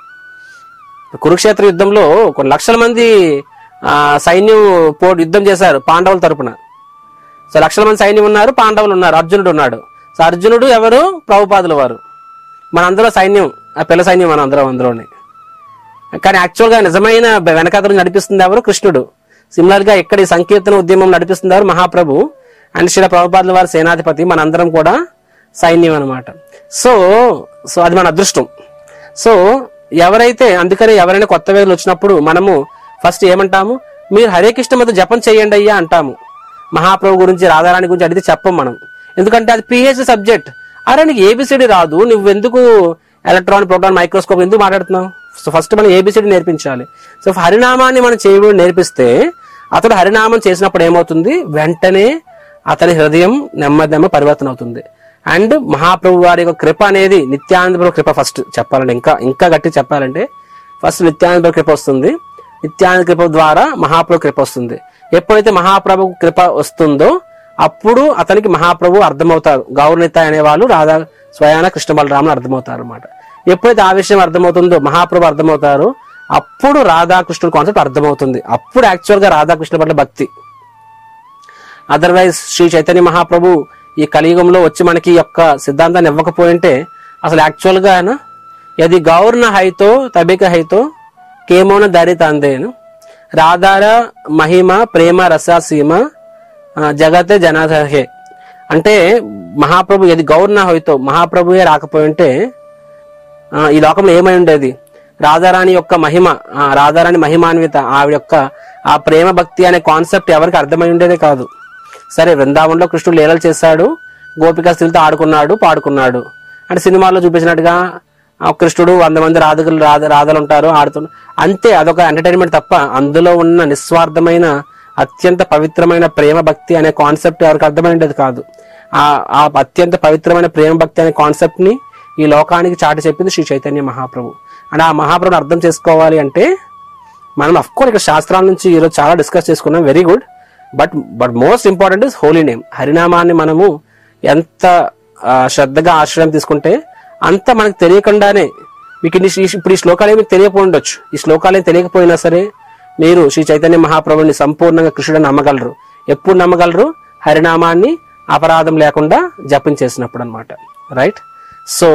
కురుక్షేత్ర యుద్ధంలో కొన్ని లక్షల మంది ఆ, సైన్యం పో యుద్ధం చేశారు పాండవుల తరపున సో లక్షల మంది సైన్యం ఉన్నారు పాండవులు ఉన్నారు అర్జునుడు ఉన్నాడు సో అర్జునుడు ఎవరు ప్రభుపాదుల వారు మనందరూ సైన్యం ఆ పిల్ల సైన్యం మన అందరం అందులోని కానీ యాక్చువల్ గా నిజమైన వెనకాతలు నడిపిస్తుంది ఎవరు కృష్ణుడు సిమిలర్ గా ఇక్కడ ఈ సంకీర్తన ఉద్యమం నడిపిస్తున్నారు మహాప్రభు అండ్ శిల ప్రభుపాదుల వారి సేనాధిపతి మనందరం కూడా సైన్యం అన్నమాట సో సో అది మన అదృష్టం సో ఎవరైతే అందుకని ఎవరైనా కొత్త వేదలు వచ్చినప్పుడు మనము ఫస్ట్ ఏమంటాము మీరు హరే కృష్ణ మధ్య జపం చేయండి అయ్యా అంటాము మహాప్రభు గురించి రాధారాణి గురించి అడిగితే చెప్పం మనం ఎందుకంటే అది పిహెచ్డి సబ్జెక్ట్ అరే నీకు ఏబిసిడి రాదు నువ్వు ఎందుకు ఎలక్ట్రాన్ ప్రోటాన్ మైక్రోస్కోప్ ఎందుకు మాట్లాడుతున్నావు సో ఫస్ట్ మనం ఏబిసిడి నేర్పించాలి సో హరినామాన్ని మనం చేయడం నేర్పిస్తే అతడు హరినామం చేసినప్పుడు ఏమవుతుంది వెంటనే అతని హృదయం నెమ్మది నెమ్మది పరివర్తన అవుతుంది అండ్ మహాప్రభు వారి యొక్క కృప అనేది నిత్యానంద ప్రభు కృప ఫస్ట్ చెప్పాలంటే ఇంకా ఇంకా గట్టి చెప్పాలంటే ఫస్ట్ నిత్యానంద ప్రభు కృప వస్తుంది నిత్యానంద కృప ద్వారా మహాప్రభు కృప వస్తుంది ఎప్పుడైతే మహాప్రభు కృప వస్తుందో అప్పుడు అతనికి మహాప్రభు అర్థమవుతారు గౌరనిత అనే వాళ్ళు రాధా స్వయాన కృష్ణ బలరాములు అర్థమవుతారు అనమాట ఎప్పుడైతే ఆ విషయం అర్థమవుతుందో మహాప్రభు అర్థమవుతారో అప్పుడు రాధాకృష్ణుడు కాన్సెప్ట్ అర్థమవుతుంది అప్పుడు యాక్చువల్ గా రాధాకృష్ణ పట్ల భక్తి అదర్వైజ్ శ్రీ చైతన్య మహాప్రభు ఈ కలియుగంలో వచ్చి మనకి ఈ యొక్క సిద్ధాంతాన్ని ఇవ్వకపోయింటే అసలు యాక్చువల్ గా ఆయన యది గౌర్న హైతో తబిక హైతో కేమోన దారి తాందేను రాధార మహిమ ప్రేమ రసాసీమ ఆ, జగతే జనాధహే అంటే మహాప్రభు యది గౌర్న హైతో మహాప్రభుయే రాకపోయింటే ఆ, ఈ లోకంలో ఏమై ఉండేది రాధారాణి యొక్క మహిమ ఆ, రాధారాణి మహిమాన్విత ఆవిడ యొక్క ఆ ప్రేమ భక్తి అనే కాన్సెప్ట్ ఎవరికి అర్థమై ఉండేదే కాదు సరే వృందావనంలో కృష్ణుడు లీలలు చేశాడు గోపిక స్త్రీలతో ఆడుకున్నాడు పాడుకున్నాడు అంటే సినిమాల్లో చూపించినట్టుగా ఆ కృష్ణుడు వంద మంది రాధకులు రాధ రాధలు ఉంటారు ఆడుతున్నారు అంతే అదొక ఎంటర్టైన్మెంట్ తప్ప అందులో ఉన్న నిస్వార్థమైన అత్యంత పవిత్రమైన ప్రేమ భక్తి అనే కాన్సెప్ట్ ఎవరికి అర్థమై ఉండేది కాదు ఆ ఆ అత్యంత పవిత్రమైన ప్రేమ భక్తి అనే కాన్సెప్ట్ ని ఈ లోకానికి చాటి చెప్పింది శ్రీ చైతన్య మహాప్రభు అండ్ ఆ మహాప్రభుని అర్థం చేసుకోవాలి అంటే మనం అఫ్ కోర్స్ ఇక్కడ శాస్త్రాల నుంచి ఈరోజు చాలా డిస్కస్ చేసుకున్నాం very good but but most important is holy name హరినామాన్ని మనము ఎంత ఆ, శ్రద్ధగా ఆశ్రయం తీసుకుంటే అంత మనకు తెలియకుండానే మీకు ఇన్ని శ్రీ- ఇప్పుడు ఈ శ్లోకాలు మీకు తెలియకపోయి ఉండొచ్చు ఈ శ్లోకాలు ఏం తెలియకపోయినా సరే మీరు శ్రీ చైతన్య మహాప్రభుని సంపూర్ణంగా కృష్ణుడు నమ్మగలరు ఎప్పుడు నమ్మగలరు హరినామాన్ని అపరాధం లేకుండా జపం చేసినప్పుడు అనమాట రైట్ సో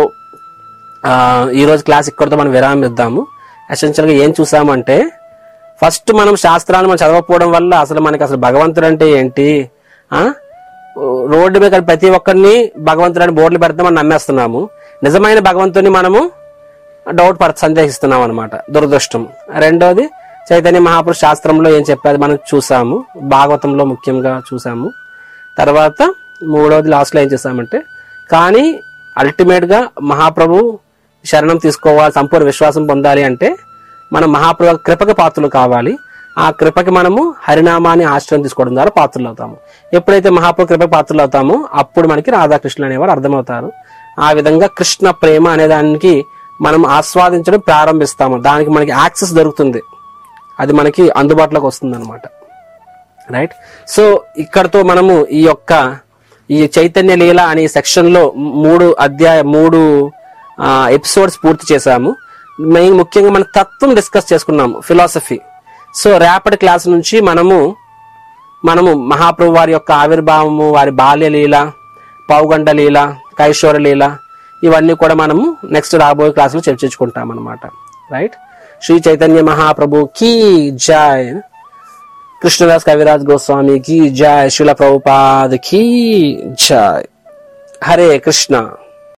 ఆ, ఈ రోజు క్లాస్ ఇక్కడితో మనం విరామం ఇద్దాము ఎసెన్షియల్ గా ఏం చూసామంటే ఫస్ట్ మనం శాస్త్రాలు మనం చదవకపోవడం వల్ల అసలు మనకి అసలు భగవంతుడు అంటే ఏంటి ఆ రోడ్డు మీద ప్రతి ఒక్కరిని భగవంతుడు అని బోర్డులు పెడతాం మనం నమ్మేస్తున్నాము నిజమైన భగవంతుని మనము డౌట్ పడ సందేహిస్తున్నాం అనమాట దురదృష్టం రెండోది చైతన్య మహాపురుష శాస్త్రంలో ఏం చెప్పారు మనం చూసాము భాగవతంలో ముఖ్యంగా చూసాము తర్వాత మూడవది లాస్ట్ లో ఏం చేసామంటే కానీ అల్టిమేట్ గా మహాప్రభు శరణం తీసుకోవాలి సంపూర్ణ విశ్వాసం పొందాలి అంటే మనం మహాప్రభు కృపకి పాత్రలు కావాలి ఆ కృపకి మనము హరినామాన్ని ఆశ్రయం తీసుకోవడం ద్వారా పాత్రలు అవుతాము ఎప్పుడైతే మహాప్రభు కృపకి పాత్రలు అవుతామో అప్పుడు మనకి రాధాకృష్ణులు అనేవారు అర్థమవుతారు ఆ విధంగా కృష్ణ ప్రేమ అనే దానికి మనం ఆస్వాదించడం ప్రారంభిస్తాము దానికి మనకి యాక్సెస్ దొరుకుతుంది అది మనకి అందుబాటులోకి వస్తుంది అనమాట రైట్ సో ఇక్కడతో మనము ఈ యొక్క ఈ చైతన్య లీల అనే సెక్షన్ లో మూడు అధ్యాయ మూడు ఎపిసోడ్స్ పూర్తి చేశాము మెయిన్ ముఖ్యంగా మన తత్వం డిస్కస్ చేసుకున్నాము ఫిలాసఫీ సో రేపటి క్లాస్ నుంచి మనము మనము మహాప్రభు వారి యొక్క ఆవిర్భావము వారి బాల్య లీల పౌగండ లీల కైశోర లీల ఇవన్నీ కూడా మనము నెక్స్ట్ రాబోయే క్లాసులో చర్చించుకుంటాం అనమాట రైట్ శ్రీ చైతన్య మహాప్రభు కీ జై కృష్ణదాస్ కవిరాజ్ గోస్వామి కీ జై శిల ప్రభుపాద్ కీ జై హరే కృష్ణ